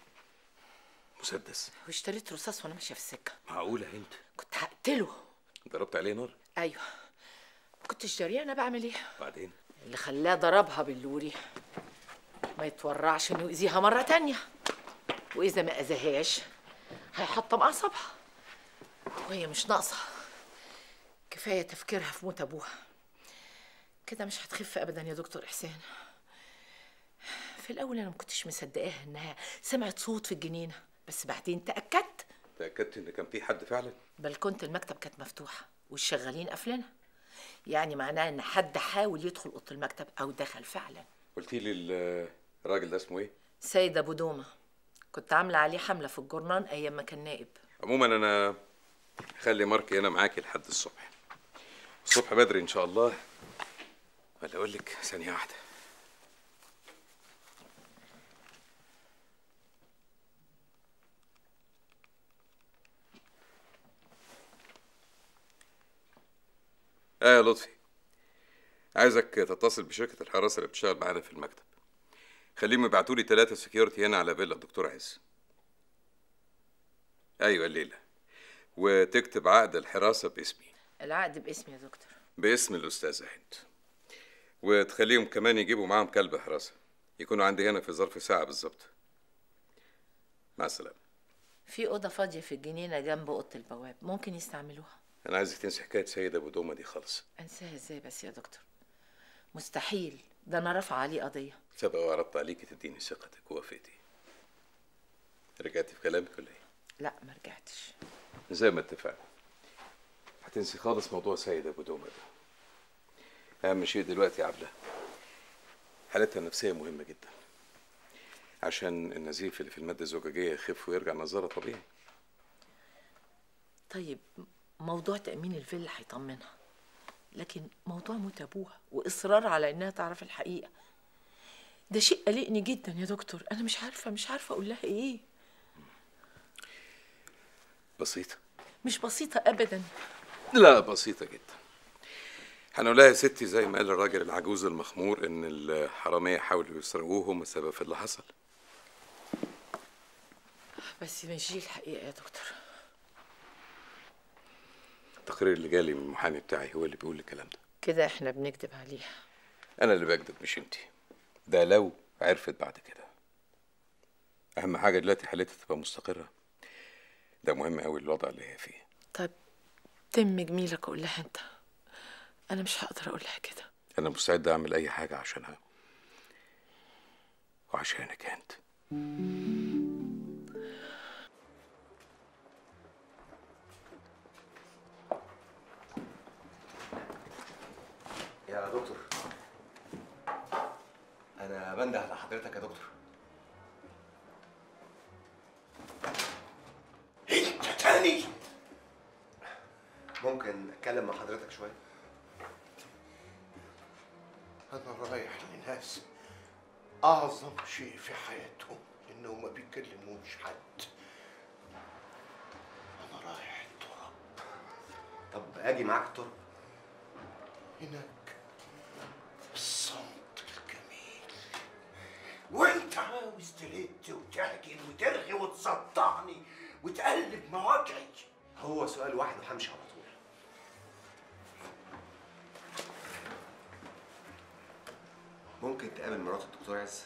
مسدس واشتريت رصاص وأنا ماشية في السكة معقوله انت كنت هقتله ضربت عليه نار أيوه كنتش جريئة أنا بعمل إيه بعدين اللي خلاه ضربها باللوري ما يتورعش إنه يأذيها مرة تانية وإذا ما أذاهاش هيحطم أعصابها وهي مش ناقصة كفاية تفكيرها في موت أبوها كده مش هتخف أبدا يا دكتور إحسان في الأول أنا ما كنتش مصدقاها إنها سمعت صوت في الجنينة بس بعدين تأكدت تاكدت ان كان في حد فعلا بل كنت المكتب كانت مفتوحة والشغالين قافلينها يعني معناه إن حد حاول يدخل أوضة المكتب أو دخل فعلا قلتي لي ال- الراجل ده اسمه ايه سيد أبو دومة كنت عاملة عليه حملة في الجورنان أيام ما كان نائب عموما انا خلي ماركي هنا معاكي لحد الصبح الصبح بدري ان شاء الله ولا اقول لك ثانيه واحده اه يا لطفي عايزك تتصل بشركة الحراسة اللي بتشتغل معانا في المكتب خليهم يبعتوا لي ثلاثة سكيورتي هنا على فيلا الدكتور عز ايوه الليلة وتكتب عقد الحراسة باسمي العقد باسمي يا دكتور باسم الأستاذة هند وتخليهم كمان يجيبوا معاهم كلب حراسة يكونوا عندي هنا في ظرف ساعة بالظبط مع السلامة في اوضه فاضيه في الجنينه جنب اوضه البواب ممكن يستعملوها أنا عايزك تنسي حكاية سيد أبو دومة دي خالص انساها ازاي بس يا دكتور مستحيل ده انا رافعه عليه قضيه سبق وعرضت عليكي تديني ثقتك ووافقتي رجعتي في كلامك ولا ايه؟ لا ما رجعتش زي ما اتفقنا هتنسي خالص موضوع سيد ابو دومه ده اهم شيء دلوقتي يا عبله حالتها النفسيه مهمه جدا عشان النزيف اللي في الماده الزجاجيه يخف ويرجع نظاره طبيعي طيب موضوع تامين الفيلا هيطمنها لكن موضوع موت ابوها واصرار على انها تعرف الحقيقه ده شيء قلقني جدا يا دكتور انا مش عارفه مش عارفه اقول لها ايه بسيطه مش بسيطه ابدا لا بسيطه جدا هنقول لها يا ستي زي ما قال الراجل العجوز المخمور ان الحراميه حاولوا يسرقوهم السبب في اللي حصل بس مش دي الحقيقه يا دكتور التقرير اللي جالي من المحامي بتاعي هو اللي بيقول الكلام ده كده احنا بنكذب عليها انا اللي بكذب مش انتي ده لو عرفت بعد كده اهم حاجه دلوقتي حالتها تبقى مستقره ده مهم قوي الوضع اللي هي فيه طيب تم جميلك اقول لها انت انا مش هقدر اقول لها كده انا مستعد اعمل اي حاجه عشانها وعشانك انت يا دكتور انا بنده على حضرتك يا دكتور انت تاني ممكن اتكلم مع حضرتك شويه أنا رايح لناس أعظم شيء في حياتهم إنهم ما بيكلموش حد أنا رايح التراب طب اجي معاك الترب هناك الصمت الجميل وأنت عاوز تلت وتهجن وترغي وتصدعني وتقلب مواجعي هو سؤال واحد وهمشي على طول ممكن تقابل مرات الدكتور عز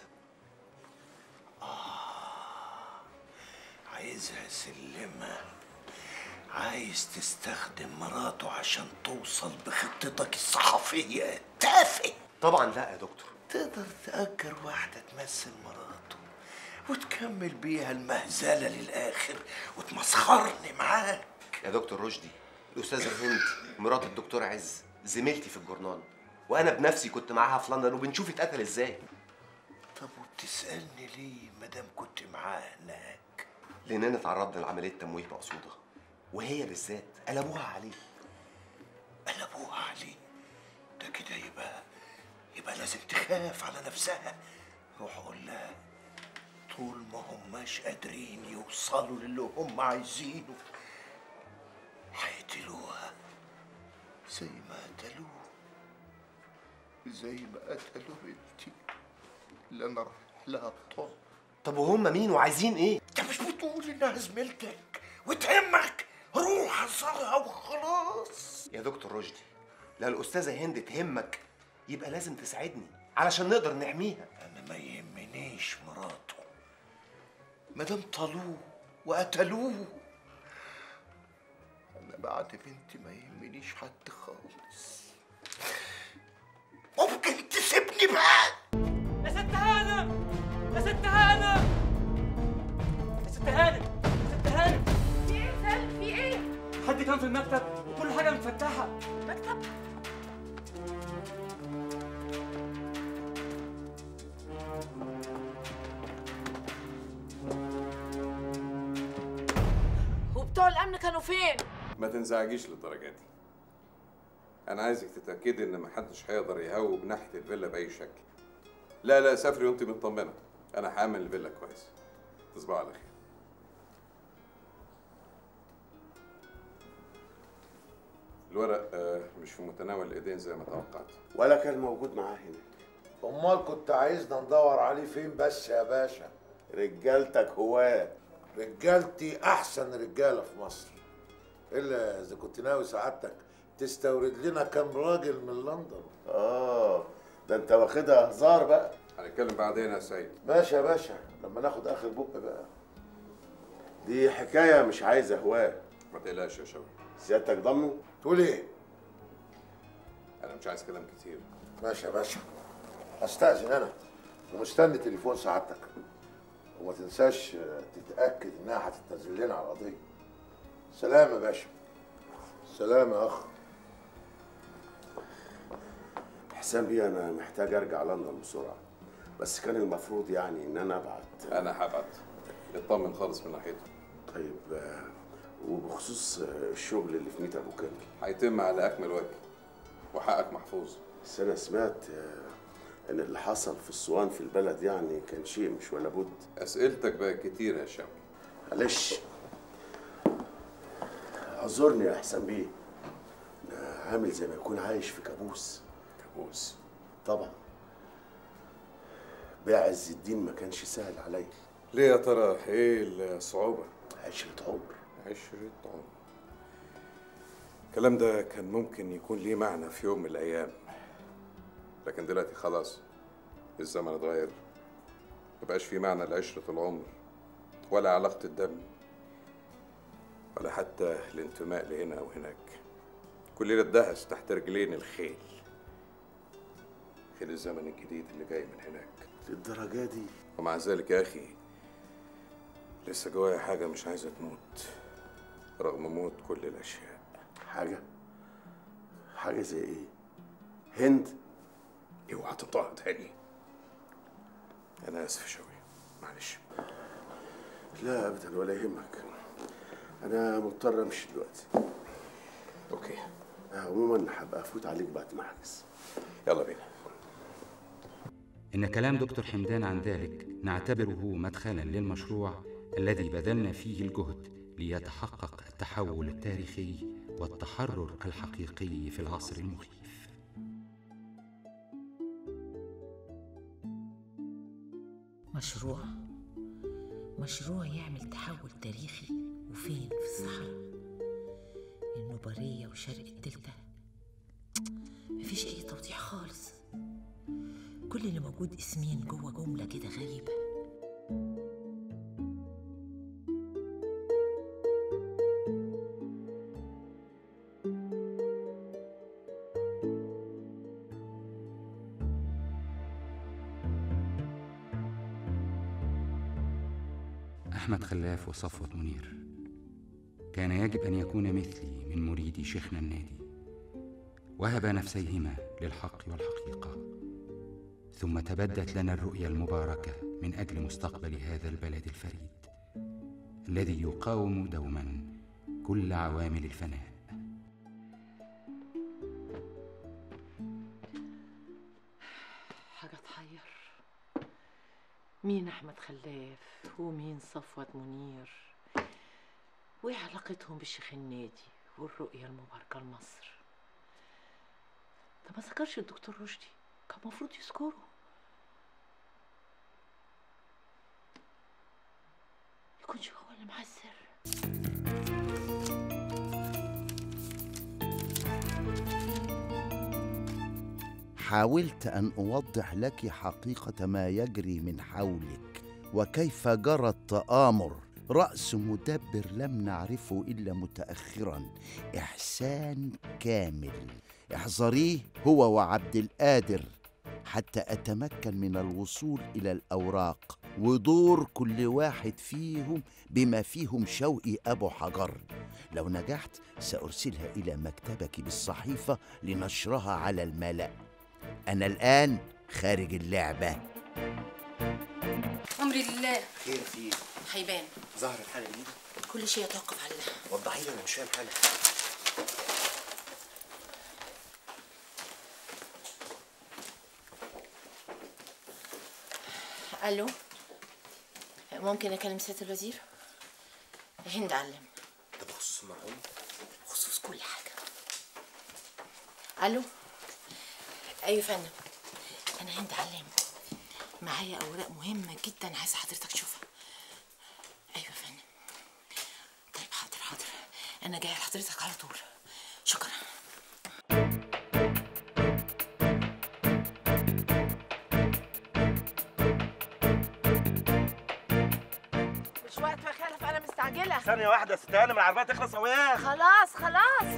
عايزها سلمة عايز تستخدم مراته عشان توصل بخطتك الصحفية تافه طبعا لا يا دكتور تقدر تأجر واحدة تمثل مراته وتكمل بيها المهزلة للآخر وتمسخرني معاك يا دكتور رشدي الاستاذه هند مرات الدكتور عز زميلتي في الجورنال وانا بنفسي كنت معاها في لندن وبنشوف اتقتل ازاي طب وبتسألني ليه مادام كنت معاه هناك لاننا تعرضنا لعمليه تمويه مقصوده وهي بالذات قلبوها عليه قلبوها عليه ده كده يبقى يبقى لازم تخاف على نفسها روح قول لها طول ما هماش قادرين يوصلوا للي هم عايزينه هيقتلوها زي ما قتلوه زي ما قتلوا بنتي اللي انا رايح لها الطب طب وهم مين وعايزين ايه انت مش بتقول انها زميلتك وتهمك روح اصلها وخلاص يا دكتور رشدي لو الاستاذه هند تهمك يبقى لازم تساعدني علشان نقدر نحميها انا ما يهمنيش مراته مادام طالوه وقتلوه انا بعد بنتي ما يهمنيش حد خالص ممكن تسيبني بقى يا ست هانم يا ست هانم يا ست هانم يا ست هانم في ايه يا سالم في ايه؟ حد كان في المكتب وكل حاجه متفتحه مكتب وبتوع الامن كانوا فين ما تنزعجيش للدرجه دي انا عايزك تتاكدي ان محدش هيقدر يهوب ناحيه الفيلا باي شكل لا لا سافري وانت مطمنه انا هعمل الفيلا كويس تصبحوا على خير الورق آه، مش في متناول الايدين زي ما توقعت ولا كان موجود معاه هنا امال كنت عايزنا ندور عليه فين بس يا باشا رجالتك هواه رجالتي احسن رجاله في مصر الا اذا كنت ناوي سعادتك تستورد لنا كام راجل من لندن اه ده انت واخدها هزار بقى هنتكلم بعدين يا سيد ماشي يا باشا لما ناخد اخر بق بقى دي حكايه مش عايزه هواه ما تقلقش يا شوقي سيادتك ضمنه تقول ايه انا مش عايز كلام كتير ماشي يا باشا استاذن انا ومستني تليفون سعادتك وما تنساش آه، تتاكد انها هتتنزل لنا على القضيه سلام يا باشا سلام يا اخ حسام بيه انا محتاج ارجع لندن بسرعه بس كان المفروض يعني ان انا ابعت انا هبعت اطمن خالص من ناحيته طيب آه، وبخصوص آه، الشغل اللي في ميت ابو كامل هيتم على اكمل وجه وحقك محفوظ بس انا سمعت آه، ان اللي حصل في الصوان في البلد يعني كان شيء مش ولا بد اسئلتك بقت كتير يا شوقي معلش اعذرني يا حسام بيه انا عامل زي ما يكون عايش في كابوس كابوس طبعا بيع عز الدين ما كانش سهل عليا ليه يا ترى ايه الصعوبة؟ عشرة عمر عشرة عمر الكلام ده كان ممكن يكون ليه معنى في يوم من الأيام لكن دلوقتي خلاص الزمن اتغير مبقاش في معنى لعشرة العمر ولا علاقة الدم ولا حتى الانتماء لهنا أو هناك كلنا اتدهس تحت رجلين الخيل خيل الزمن الجديد اللي جاي من هناك للدرجة دي ومع ذلك يا أخي لسه جوايا حاجة مش عايزة تموت رغم موت كل الأشياء حاجة حاجة زي ايه هند اوعى تنطقها تاني أنا آسف شوي معلش لا ابدا ولا يهمك انا مضطر امشي دلوقتي اوكي عموما هبقى افوت عليك بعد ما احجز يلا بينا إن كلام دكتور حمدان عن ذلك نعتبره مدخلا للمشروع الذي بذلنا فيه الجهد ليتحقق التحول التاريخي والتحرر الحقيقي في العصر المخيف مشروع مشروع يعمل تحول تاريخي وفين في الصحراء النوبارية وشرق الدلتا مفيش أي توضيح خالص كل اللي موجود اسمين جوه جملة كده غريبة أحمد خلاف وصفوة منير كان يجب أن يكون مثلي من مريدي شيخنا النادي وهبا نفسيهما للحق والحقيقة ثم تبدت لنا الرؤيا المباركة من أجل مستقبل هذا البلد الفريد الذي يقاوم دوما كل عوامل الفناء حاجة تحير مين أحمد خلاف ومين صفوة منير وإيه علاقتهم بالشيخ النادي والرؤية المباركة لمصر ده ما ذكرش الدكتور رشدي كان المفروض يذكره يكونش هو اللي معاه السر حاولت ان اوضح لك حقيقه ما يجري من حولك وكيف جرى التامر راس مدبر لم نعرفه الا متاخرا احسان كامل احذريه هو وعبد القادر حتى اتمكن من الوصول الى الاوراق ودور كل واحد فيهم بما فيهم شوقي ابو حجر لو نجحت سارسلها الى مكتبك بالصحيفه لنشرها على الملا انا الان خارج اللعبه امري لله خير في ايه؟ هيبان ظهرت حاجه جديده كل شيء يتوقف على ده وضحي لي انا مش فاهم حاجه الو ممكن اكلم سياده الوزير هند علم ده بخصوص المرحوم بخصوص كل حاجه الو ايوه يا فندم انا هند علام معايا اوراق مهمه جدا عايزه حضرتك تشوفها ايوه يا فندم طيب حاضر حاضر انا جايه لحضرتك على طول شكرا مش وقت يا خالف انا مستعجله ثانية واحدة يا ست هانم العربية تخلص أوياك خلاص خلاص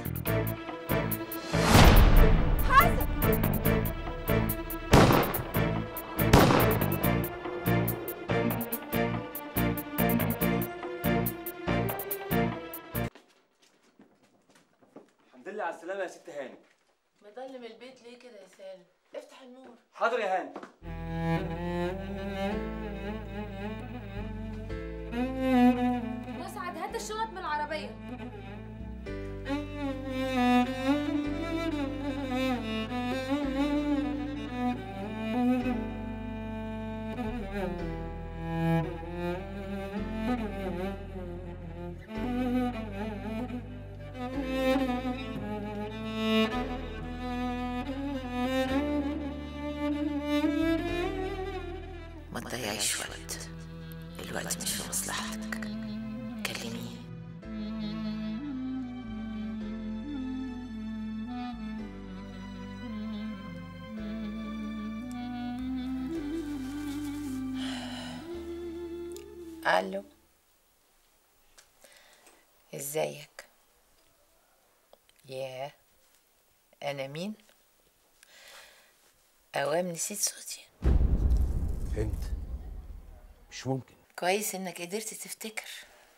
الحمد لله على السلامة يا ست هانم مضلم البيت ليه كده يا سالم افتح النور حاضر يا هانم مسعد هات الشنط من العربية ما تضيعيش وقت الوقت مش في مصلحتك كلميه الو ازيك ياه انا مين اوام نسيت صوتي هند مش ممكن كويس انك قدرت تفتكر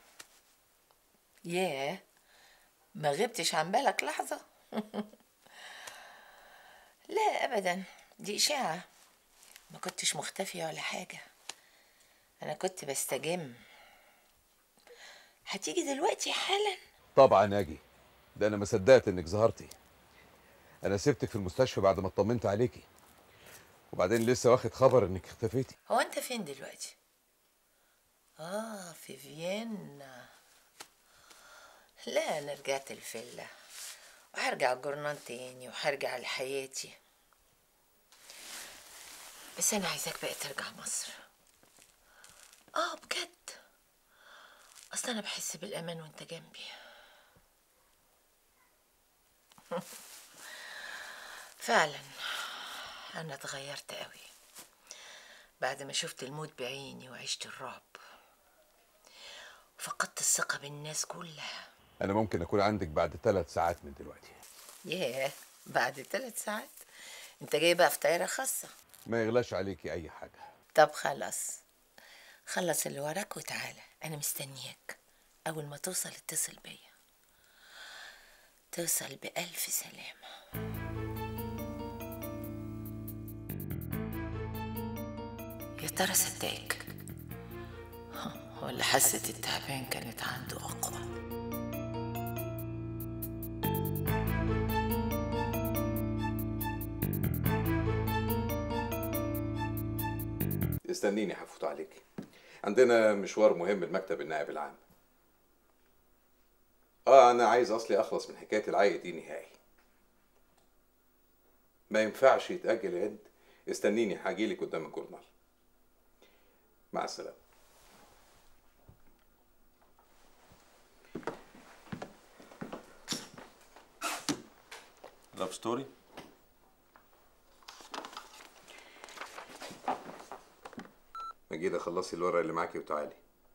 ياه ما غبتش عن بالك لحظة لا ابدا دي اشاعة ما كنتش مختفية ولا حاجة انا كنت بستجم هتيجي دلوقتي حالا طبعا اجي ده انا ما صدقت انك ظهرتي انا سبتك في المستشفى بعد ما اطمنت عليكي وبعدين لسه واخد خبر انك اختفيتي هو انت فين دلوقتي اه في فيينا لا انا رجعت الفيلا وهرجع الجرنان تاني وهرجع لحياتي بس انا عايزاك بقى ترجع مصر اه بجد اصل انا بحس بالامان وانت جنبي فعلا انا اتغيرت قوي بعد ما شفت الموت بعيني وعشت الرعب وفقدت الثقة بالناس كلها انا ممكن اكون عندك بعد ثلاث ساعات من دلوقتي ياه بعد ثلاث ساعات انت جاي بقى في طيارة خاصة ما يغلاش عليكي اي حاجه طب خلاص خلص اللي وراك وتعالى انا مستنياك اول ما توصل اتصل بيا توصل بألف سلامة يا ترى صدقك ولا حاسة التعبان كانت عنده أقوى استنيني هفوت عليك عندنا مشوار مهم لمكتب النائب العام اه انا عايز اصلي اخلص من حكايه العي دي نهائي ما ينفعش يتاجل يا هند استنيني هاجيلك قدام الجورنال مع السلامه لاف ستوري مجيدة خلصي الورق اللي معاكي وتعالي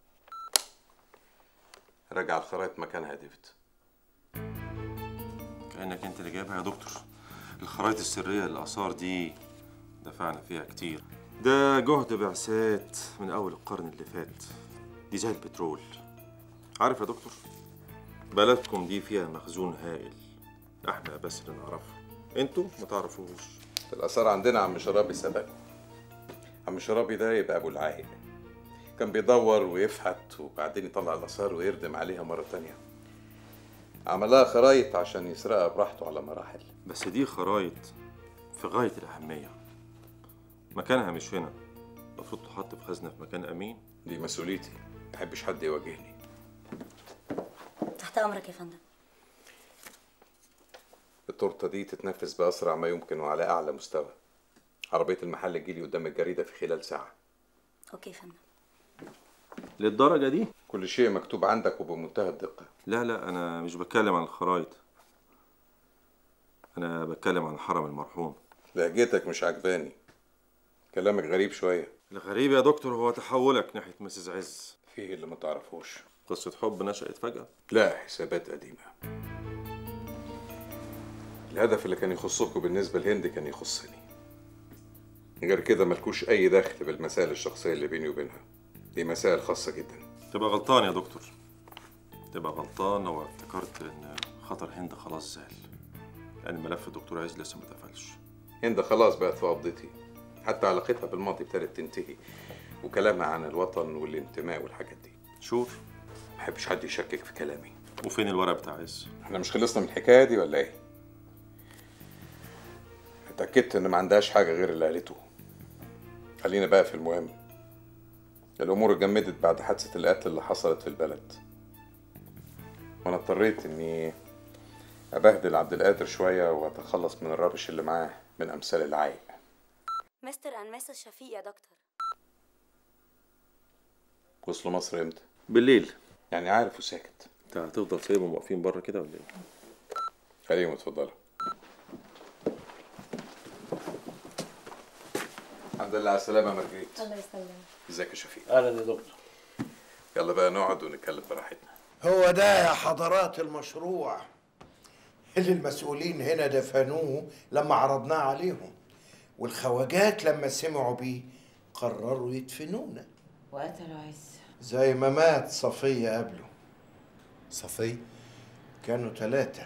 راجع الخرايط مكانها يا ديفيد كأنك انت اللي جايبها يا دكتور الخرائط السرية للآثار دي دفعنا فيها كتير ده جهد بعثات من أول القرن اللي فات دي زي البترول عارف يا دكتور بلدكم دي فيها مخزون هائل احنا بس اللي نعرفه انتوا ما تعرفوش الآثار عندنا عم شرابي سبق عم شرابي ده يبقى أبو العايق كان بيدور ويفحت وبعدين يطلع الآثار ويردم عليها مرة تانية عملها خرايط عشان يسرقها براحته على مراحل بس دي خرايط في غاية الأهمية مكانها مش هنا المفروض تحط في خزنة في مكان أمين دي مسؤوليتي ما بحبش حد يواجهني تحت امرك يا فندم التورته دي تتنفذ باسرع ما يمكن وعلى اعلى مستوى عربيه المحل تجيلي قدام الجريده في خلال ساعه اوكي يا فندم للدرجة دي؟ كل شيء مكتوب عندك وبمنتهى الدقه لا لا أنا مش بتكلم عن الخرايط أنا بتكلم عن حرم المرحوم لهجتك مش عجباني كلامك غريب شويه الغريب يا دكتور هو تحولك ناحية مسز عز فيه اللي ما تعرفوش قصة حب نشأت فجأة لا حسابات قديمه الهدف اللي كان يخصكم بالنسبه لهند كان يخصني غير كده ملكوش اي دخل بالمسائل الشخصيه اللي بيني وبينها دي مسائل خاصه جدا تبقى غلطان يا دكتور تبقى غلطان لو افتكرت إن خطر هند خلاص زال لأن ملف الدكتور عز لسه ما اتقفلش هند خلاص بقت في قبضتي حتى علاقتها بالماضي ابتدت تنتهي وكلامها عن الوطن والانتماء والحاجات دي شور ما بحبش حد يشكك في كلامي وفين الورق بتاع عز احنا مش خلصنا من الحكايه دي ولا ايه اتاكدت ان ما عندهاش حاجه غير اللي قالته خلينا بقى في المهم الامور اتجمدت بعد حادثه القتل اللي حصلت في البلد وانا اضطريت اني ابهدل عبد القادر شويه واتخلص من الربش اللي معاه من امثال العايق مستر اند مسز شفيق يا دكتور وصلوا مصر امتى بالليل يعني عارف وساكت انت هتفضل سايبهم واقفين بره كده ولا ايه؟ خليهم اتفضلوا الحمد لله على السلامة يا مارجريت الله يسلمك ازيك يا شفيق اهلا يا دكتور يلا بقى نقعد ونتكلم براحتنا هو ده يا حضرات المشروع اللي المسؤولين هنا دفنوه لما عرضناه عليهم والخواجات لما سمعوا بيه قرروا يدفنونا وقتلوا عز زي ما مات صفية قبله صفية كانوا ثلاثة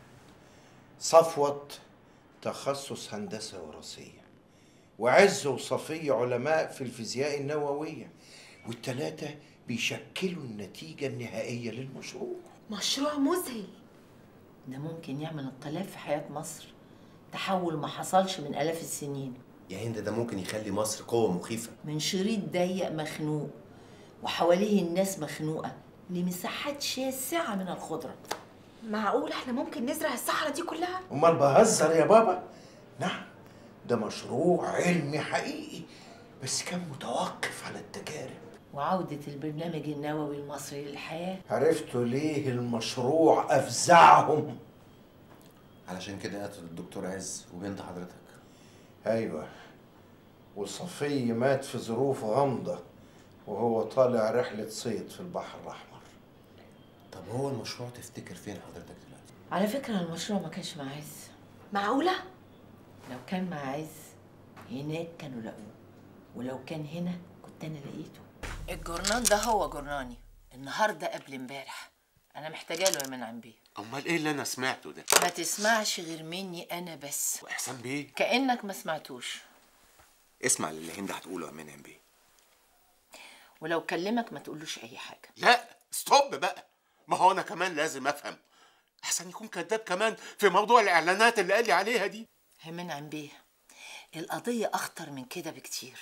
صفوت تخصص هندسة وراثية وعز وصفية علماء في الفيزياء النووية والثلاثة بيشكلوا النتيجة النهائية للمشروع مشروع مذهل ده ممكن يعمل انقلاب في حياة مصر تحول ما حصلش من آلاف السنين يا هند ده ممكن يخلي مصر قوة مخيفة من شريط ضيق مخنوق وحواليه الناس مخنوقة لمساحات شاسعة من الخضرة معقول احنا ممكن نزرع الصحراء دي كلها أمال بهزر يا بابا نعم ده مشروع علمي حقيقي بس كان متوقف على التجارب وعودة البرنامج النووي المصري للحياة عرفتوا ليه المشروع أفزعهم علشان كده قتلوا الدكتور عز وبنت حضرتك أيوة وصفي مات في ظروف غامضة وهو طالع رحلة صيد في البحر الأحمر طب هو المشروع تفتكر فين حضرتك دلوقتي؟ على فكرة المشروع ما كانش مع عز معقولة؟ لو كان مع عز هناك كانوا لقوه ولو كان هنا كنت أنا لقيته الجورنان ده هو جورناني النهاردة قبل امبارح أنا محتاجة له يا منعم بيه امال ايه اللي انا سمعته ده ما تسمعش غير مني أنا بس واحسان بيه كأنك ما سمعتوش اسمع اللي هند هتقوله يا منعم بيه ولو كلمك ما تقولوش أي حاجة لا ستوب بقى ما هو انا كمان لازم افهم احسن يكون كذاب كمان في موضوع الاعلانات اللي قال لي عليها دي يا منعم بيه القضية أخطر من كده بكتير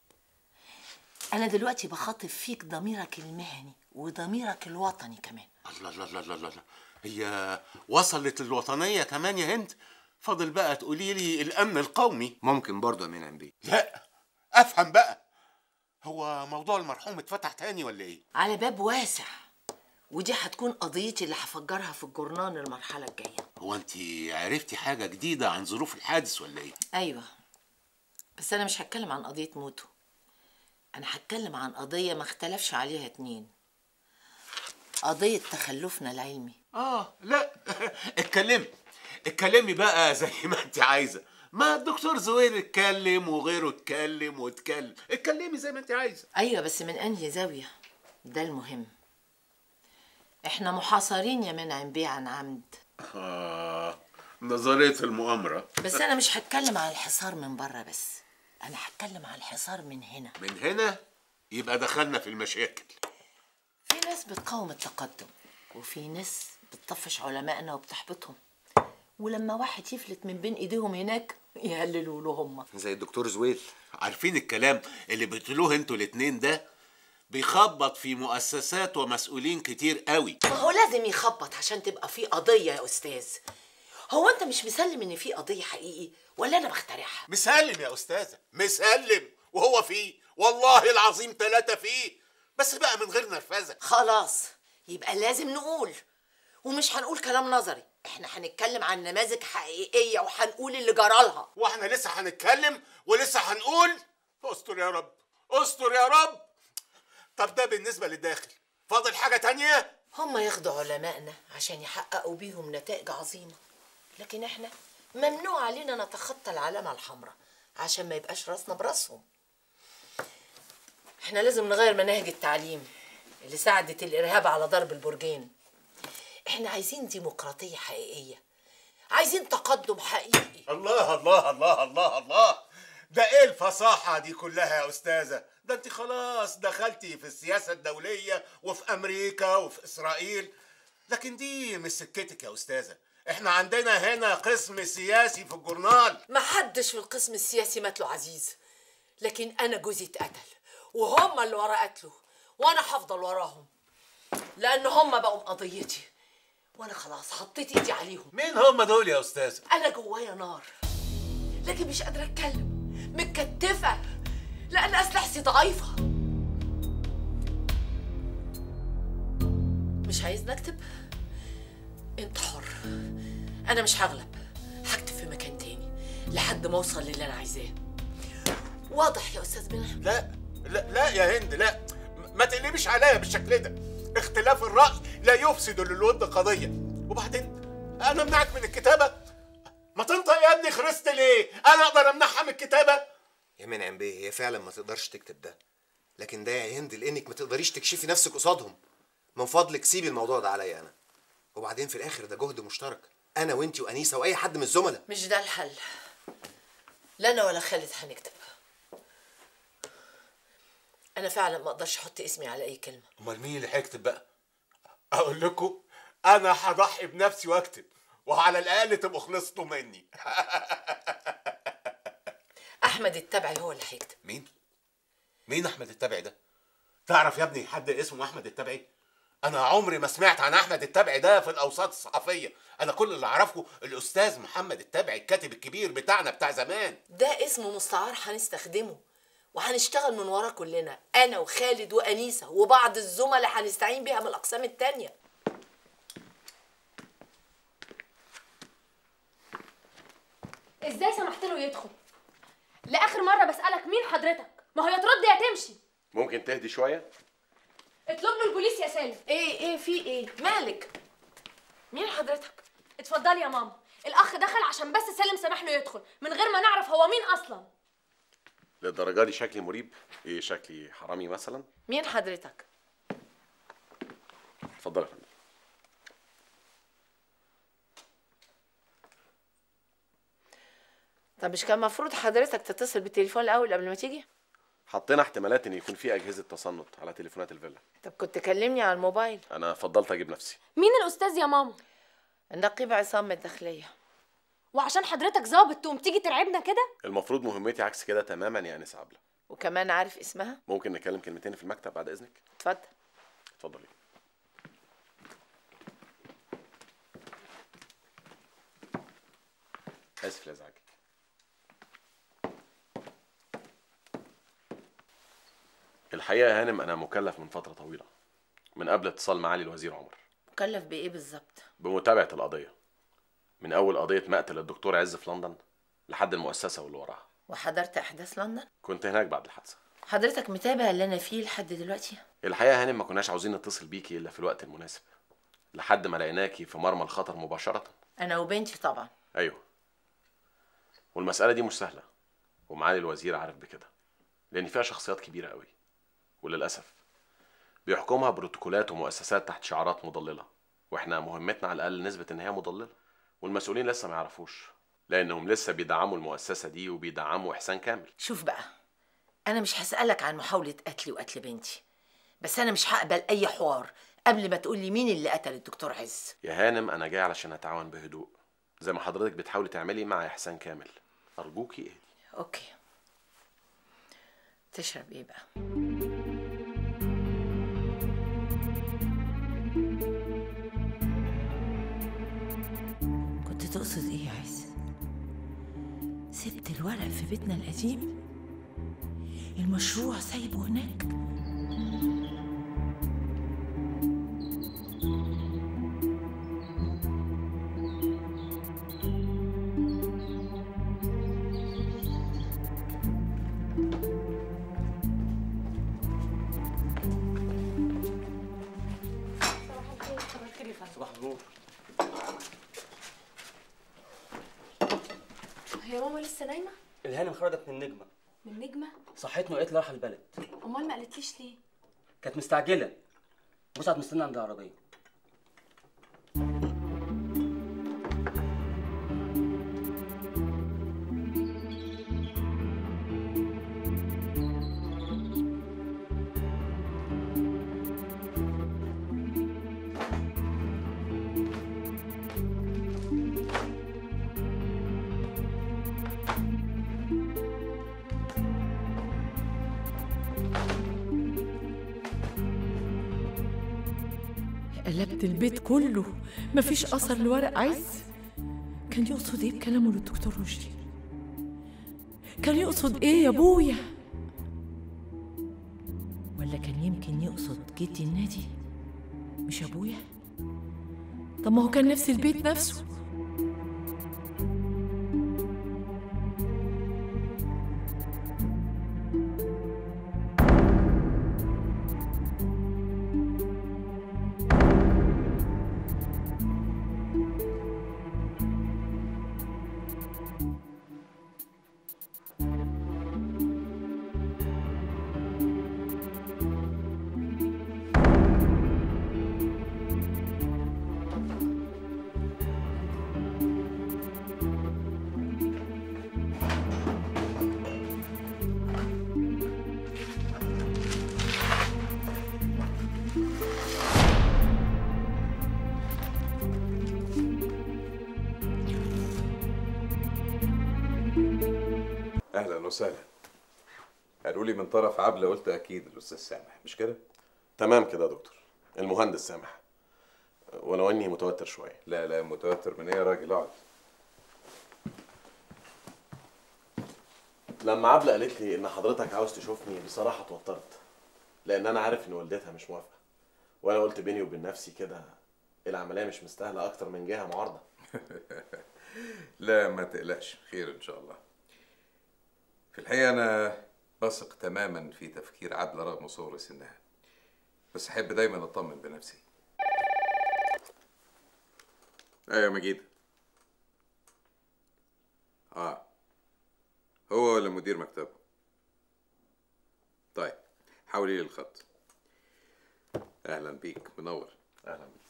أنا دلوقتي بخاطب فيك ضميرك المهني وضميرك الوطني كمان الله الله الله الله الله هي وصلت للوطنيه كمان يا هند فاضل بقى تقولي لي الامن القومي ممكن برضه يا منعم بيه لا افهم بقى هو موضوع المرحوم اتفتح تاني ولا ايه على باب واسع ودي هتكون قضيتي اللي هفجرها في الجورنان المرحلة الجاية هو انت عرفتي حاجه جديده عن ظروف الحادث ولا ايه أيوة بس أنا مش هتكلم عن قضية موته أنا هتكلم عن قضية ما اختلفش عليها اتنين قضية تخلفنا العلمي اه لا اتكلمي اتكلمي بقى زي ما انت عايزه ما الدكتور زويل اتكلم وغيره اتكلم واتكلم اتكلمي زي ما انت عايزه أيوة بس من أنهي زاوية ده المهم احنا محاصرين يا منعم بيه عن عمد اه نظريه المؤامره بس أنا مش هتكلم عن الحصار من بره بس أنا هتكلم عن الحصار من هنا من هنا يبقى دخلنا في المشاكل في ناس بتقاوم التقدم وفي ناس بتطفش علمائنا وبتحبطهم ولما واحد يفلت من بين ايديهم هناك يهللوا له هم زي الدكتور زويل عارفين الكلام اللي بتقولوه انتوا الاتنين ده بيخبط في مؤسسات ومسؤولين كتير قوي ما هو لازم يخبط عشان تبقى في قضية يا أستاذ هو انت مش مسلم ان في قضيه حقيقي ولا انا بخترعها مسلم يا استاذه مسلم وهو فيه والله العظيم ثلاثة فيه بس بقى من غير نرفزه خلاص يبقى لازم نقول ومش هنقول كلام نظري احنا هنتكلم عن نماذج حقيقيه وهنقول اللي جرالها واحنا لسه هنتكلم ولسه هنقول استر يا رب استر يا رب طب ده بالنسبه للداخل فاضل حاجه تانية هم ياخدوا علمائنا عشان يحققوا بيهم نتائج عظيمه لكن احنا ممنوع علينا نتخطى العلامه الحمراء عشان ما يبقاش راسنا براسهم احنا لازم نغير مناهج التعليم اللي ساعدت الارهاب على ضرب البرجين احنا عايزين ديمقراطيه حقيقيه عايزين تقدم حقيقي الله الله الله الله الله ده ايه الفصاحة دي كلها يا أستاذة؟ ده أنت خلاص دخلتي في السياسة الدولية وفي أمريكا وفي إسرائيل لكن دي مش سكتك يا أستاذة احنا عندنا هنا قسم سياسي في الجورنال ما حدش في القسم السياسي مات له عزيز لكن انا جوزي اتقتل وهم اللي ورا قتله وانا هفضل وراهم لان هم بقوا قضيتي وانا خلاص حطيت ايدي عليهم مين هم دول يا أستاذة؟ انا جوايا نار لكن مش قادره اتكلم متكتفه لان اسلحتي ضعيفه مش عايزني اكتب انت حر انا مش هغلب هكتب في مكان تاني لحد ما اوصل للي انا عايزاه واضح يا استاذ منى لا لا لا يا هند لا م- ما تقلبيش عليا بالشكل ده اختلاف الرأي لا يفسد للود قضية وبعدين أنا أمنعك من الكتابة ما تنطق يا ابني خرست ليه؟ أنا أقدر أمنعها من الكتابة؟ يا منعم بيه هي فعلا ما تقدرش تكتب ده لكن ده يا هند لانك ما تقدريش تكشفي نفسك قصادهم من فضلك سيبي الموضوع ده عليا انا وبعدين في الاخر ده جهد مشترك انا وانتي وانيسه واي حد من الزملاء مش ده الحل لا انا ولا خالد هنكتب انا فعلا ما اقدرش احط اسمي على اي كلمه أمال مين اللي هيكتب بقى؟ أقول لكم أنا هضحي بنفسي وأكتب وعلى الأقل تبقوا خلصتوا مني احمد التبعي هو اللي هيكتب مين؟ مين أحمد التبعي ده؟ تعرف يا ابني حد اسمه أحمد التبعي؟ أنا عمري ما سمعت عن أحمد التبعي ده في الأوساط الصحفية، أنا كل اللي أعرفه الأستاذ محمد التبعي الكاتب الكبير بتاعنا بتاع زمان. ده اسم مستعار هنستخدمه وهنشتغل من ورا كلنا انا وخالد وانيسه وبعض الزملاء هنستعين بيها من الاقسام التانيه ازاي سمحت له يدخل لاخر مره بسالك مين حضرتك ما هو يا ترد يا تمشي ممكن تهدي شويه اطلب له البوليس يا سالم ايه ايه في ايه مالك مين حضرتك اتفضلي يا ماما الاخ دخل عشان بس سالم سمح له يدخل من غير ما نعرف هو مين اصلا للدرجه دي شكلي مريب ايه شكلي حرامي مثلا مين حضرتك اتفضل يا فندم طب مش كان المفروض حضرتك تتصل بالتليفون الاول قبل ما تيجي حطينا احتمالات ان يكون في اجهزه تصنت على تليفونات الفيلا طب كنت كلمني على الموبايل انا فضلت اجيب نفسي مين الاستاذ يا ماما النقيب عصام من الداخليه وعشان حضرتك ظابط تقوم تيجي ترعبنا كده المفروض مهمتي عكس كده تماما يا انسه عبله وكمان عارف اسمها ممكن نتكلم كلمتين في المكتب بعد اذنك اتفضل اتفضلي اسف لازعجك الحقيقه يا هانم انا مكلف من فتره طويله من قبل اتصال معالي الوزير عمر مكلف بايه بالظبط بمتابعه القضيه من اول قضيه مقتل الدكتور عز في لندن لحد المؤسسه واللي وراها وحضرت احداث لندن كنت هناك بعد الحادثه حضرتك متابع اللي انا فيه لحد دلوقتي الحقيقه يا هانم ما كناش عاوزين نتصل بيكي الا في الوقت المناسب لحد ما لقيناكي في مرمى الخطر مباشره انا وبنتي طبعا ايوه والمساله دي مش سهله ومعالي الوزير عارف بكده لان فيها شخصيات كبيره قوي وللاسف بيحكمها بروتوكولات ومؤسسات تحت شعارات مضلله واحنا مهمتنا على الاقل نثبت ان هي مضلله والمسؤولين لسه ما يعرفوش لانهم لسه بيدعموا المؤسسه دي وبيدعموا احسان كامل شوف بقى انا مش هسالك عن محاوله قتلي وقتل بنتي بس انا مش هقبل اي حوار قبل ما تقول لي مين اللي قتل الدكتور عز يا هانم انا جاي علشان اتعاون بهدوء زي ما حضرتك بتحاولي تعملي مع احسان كامل ارجوكي اهدي اوكي تشرب ايه بقى كنت تقصد الورق في بيتنا القديم المشروع سايبه هناك صباح النور هي ماما لسه نايمه الهانم خرجت من النجمه من نجمه صحتني وقالت لي رايحه البلد امال ما قالتليش ليه كانت مستعجله مسعد مستني عند العربيه قلبت البيت كله مفيش اثر لورق عز كان يقصد ايه بكلامه للدكتور رشدي كان يقصد ايه يا ابويا ولا كان يمكن يقصد جدي النادي مش ابويا طب ما هو كان نفس البيت نفسه اهلا وسهلا قالوا لي من طرف عبله قلت اكيد الاستاذ سامح مش كده تمام كده يا دكتور المهندس سامح ولو اني متوتر شويه لا لا متوتر من ايه يا راجل اقعد لما عبله قالت لي ان حضرتك عاوز تشوفني بصراحه اتوترت لان انا عارف ان والدتها مش موافقه وانا قلت بيني وبين نفسي كده العمليه مش مستاهله اكتر من جهه معارضه لا ما تقلقش خير ان شاء الله في الحقيقه انا بثق تماما في تفكير عبله رغم صغر سنها بس احب دايما اطمن بنفسي ايوه يا مجيد اه هو ولا مدير مكتبه طيب حاولي لي الخط اهلا بيك منور اهلا بيك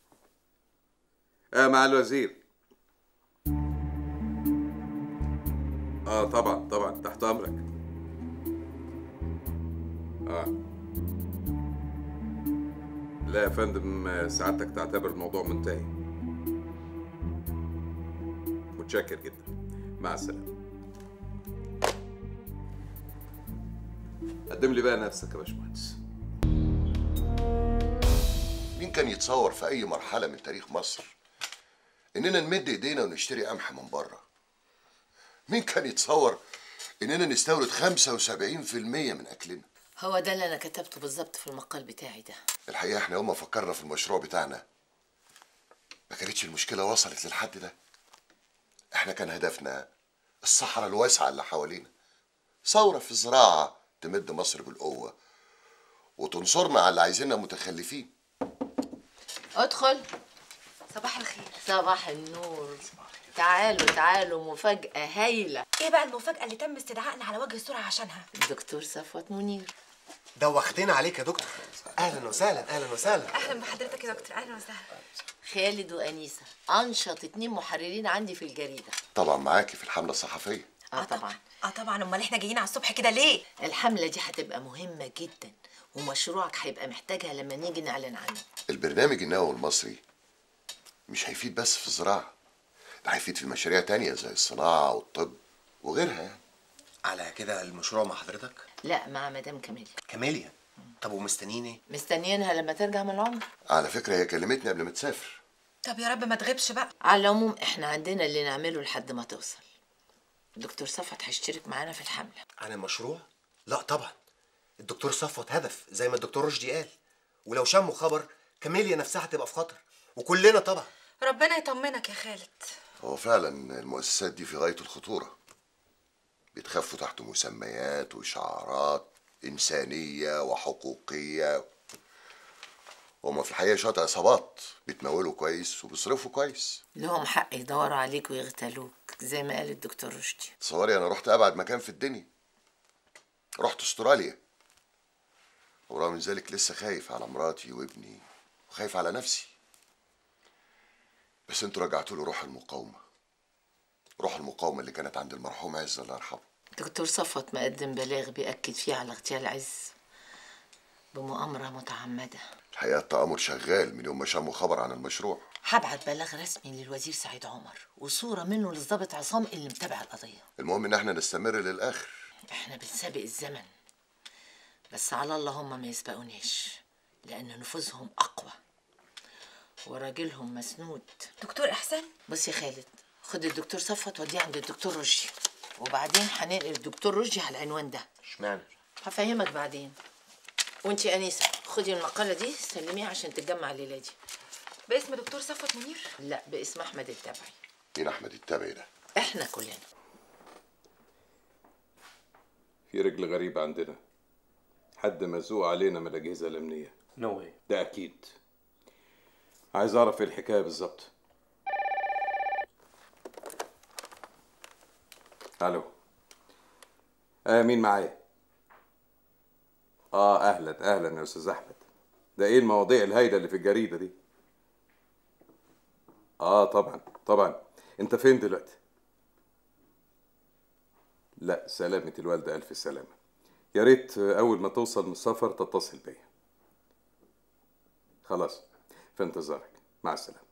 آه مع الوزير اه طبعا طبعا تحت امرك اه لا يا فندم آه، سعادتك تعتبر الموضوع منتهي متشكر جدا مع السلامه قدم لي بقى نفسك يا باشمهندس مين كان يتصور في أي مرحلة من تاريخ مصر إننا نمد إيدينا ونشتري قمح من بره؟ مين كان يتصور إننا نستورد 75% من أكلنا؟ هو ده اللي انا كتبته بالظبط في المقال بتاعي ده الحقيقة إحنا يوم ما فكرنا في المشروع بتاعنا ما كانتش المشكلة وصلت للحد ده إحنا كان هدفنا الصحراء الواسعة اللي حوالينا ثورة في الزراعة تمد مصر بالقوة وتنصرنا على اللي عايزيننا متخلفين ادخل صباح الخير صباح النور تعالوا تعالوا مفاجأة هايلة ايه بقى المفاجأة اللي تم استدعائنا على وجه السرعة عشانها؟ دكتور صفوت منير دوختنا عليك يا دكتور اهلا وسهلا اهلا وسهلا اهلا بحضرتك يا دكتور اهلا وسهلا خالد وأنيسة أنشط اتنين محررين عندي في الجريدة طبعا معاكي في الحملة الصحفية اه طبعا اه طبعا امال احنا جايين على الصبح كده ليه؟ الحملة دي هتبقى مهمة جدا ومشروعك هيبقى محتاجها لما نيجي نعلن عنه البرنامج النووي المصري مش هيفيد بس في الزراعة ده هيفيد في مشاريع تانية زي الصناعة والطب وغيرها يعني على كده المشروع مع حضرتك لا مع مدام كاميليا كاميليا طب ومستنيين ايه مستنيينها لما ترجع من العمر على فكرة هي كلمتني قبل ما تسافر طب يا رب ما تغيبش بقى على العموم احنا عندنا اللي نعمله لحد ما توصل الدكتور صفت هيشترك معانا في الحمله عن المشروع لا طبعا الدكتور صفوت هدف زي ما الدكتور رشدي قال ولو شموا خبر كاميليا نفسها هتبقى في خطر وكلنا طبعا ربنا يطمنك يا خالد هو فعلا المؤسسات دي في غاية الخطورة بيتخفوا تحت مسميات وشعارات إنسانية وحقوقية هما في الحقيقة شوية عصابات بيتمولوا كويس وبيصرفوا كويس لهم حق يدوروا عليك ويغتالوك زي ما قال الدكتور رشدي تصوري أنا رحت أبعد مكان في الدنيا رحت استراليا ورغم من ذلك لسه خايف على مراتي وابني وخايف على نفسي بس انتوا رجعتوا له روح المقاومة روح المقاومة اللي كانت عند المرحوم عز الله يرحمه دكتور صفوت مقدم بلاغ بيأكد فيه على اغتيال عز بمؤامرة متعمدة الحقيقة التآمر شغال من يوم ما شموا خبر عن المشروع هبعت بلاغ رسمي للوزير سعيد عمر وصورة منه للضابط عصام اللي متابع القضية المهم ان احنا نستمر للآخر احنا بنسابق الزمن بس على الله هم ما يسبقوناش لأن نفوذهم أقوى وراجلهم مسنود دكتور إحسان بص يا خالد خد الدكتور صفوت وديه عند الدكتور رشدي وبعدين هننقل الدكتور رشدي على العنوان ده اشمعنى هفهمك بعدين وانتي انيسه خدي المقاله دي سلميها عشان تتجمع الليله دي باسم دكتور صفوت منير لا باسم احمد التبعي مين أحمد التابعي ده احنا كلنا في رجل غريب عندنا حد مزوق علينا من الأجهزة الأمنية نو واي ده أكيد عايز أعرف إيه الحكاية بالظبط ألو آه مين معايا؟ آه أهلا أهلا يا أستاذ أحمد ده إيه المواضيع الهايلة اللي في الجريدة دي؟ آه طبعا طبعا أنت فين دلوقتي؟ لا سلامة الوالدة ألف سلامة يا ريت أول ما توصل من السفر تتصل بيا خلاص في انتظارك مع السلامة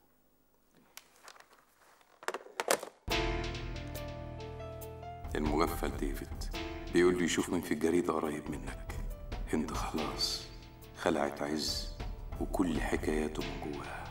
المغفل ديفيد بيقول لي يشوف مين في الجريدة قريب منك هند خلاص خلعت عز وكل حكاياته من جواها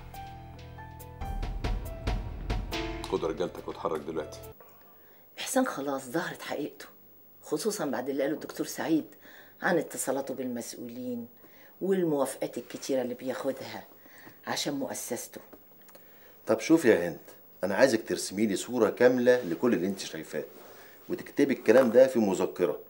خد رجالتك واتحرك دلوقتي احسان خلاص ظهرت حقيقته خصوصا بعد اللي قاله الدكتور سعيد عن اتصالاته بالمسؤولين والموافقات الكتيره اللي بياخدها عشان مؤسسته طب شوف يا هند انا عايزك ترسمي لي صوره كامله لكل اللي انت شايفاه وتكتبي الكلام ده في مذكره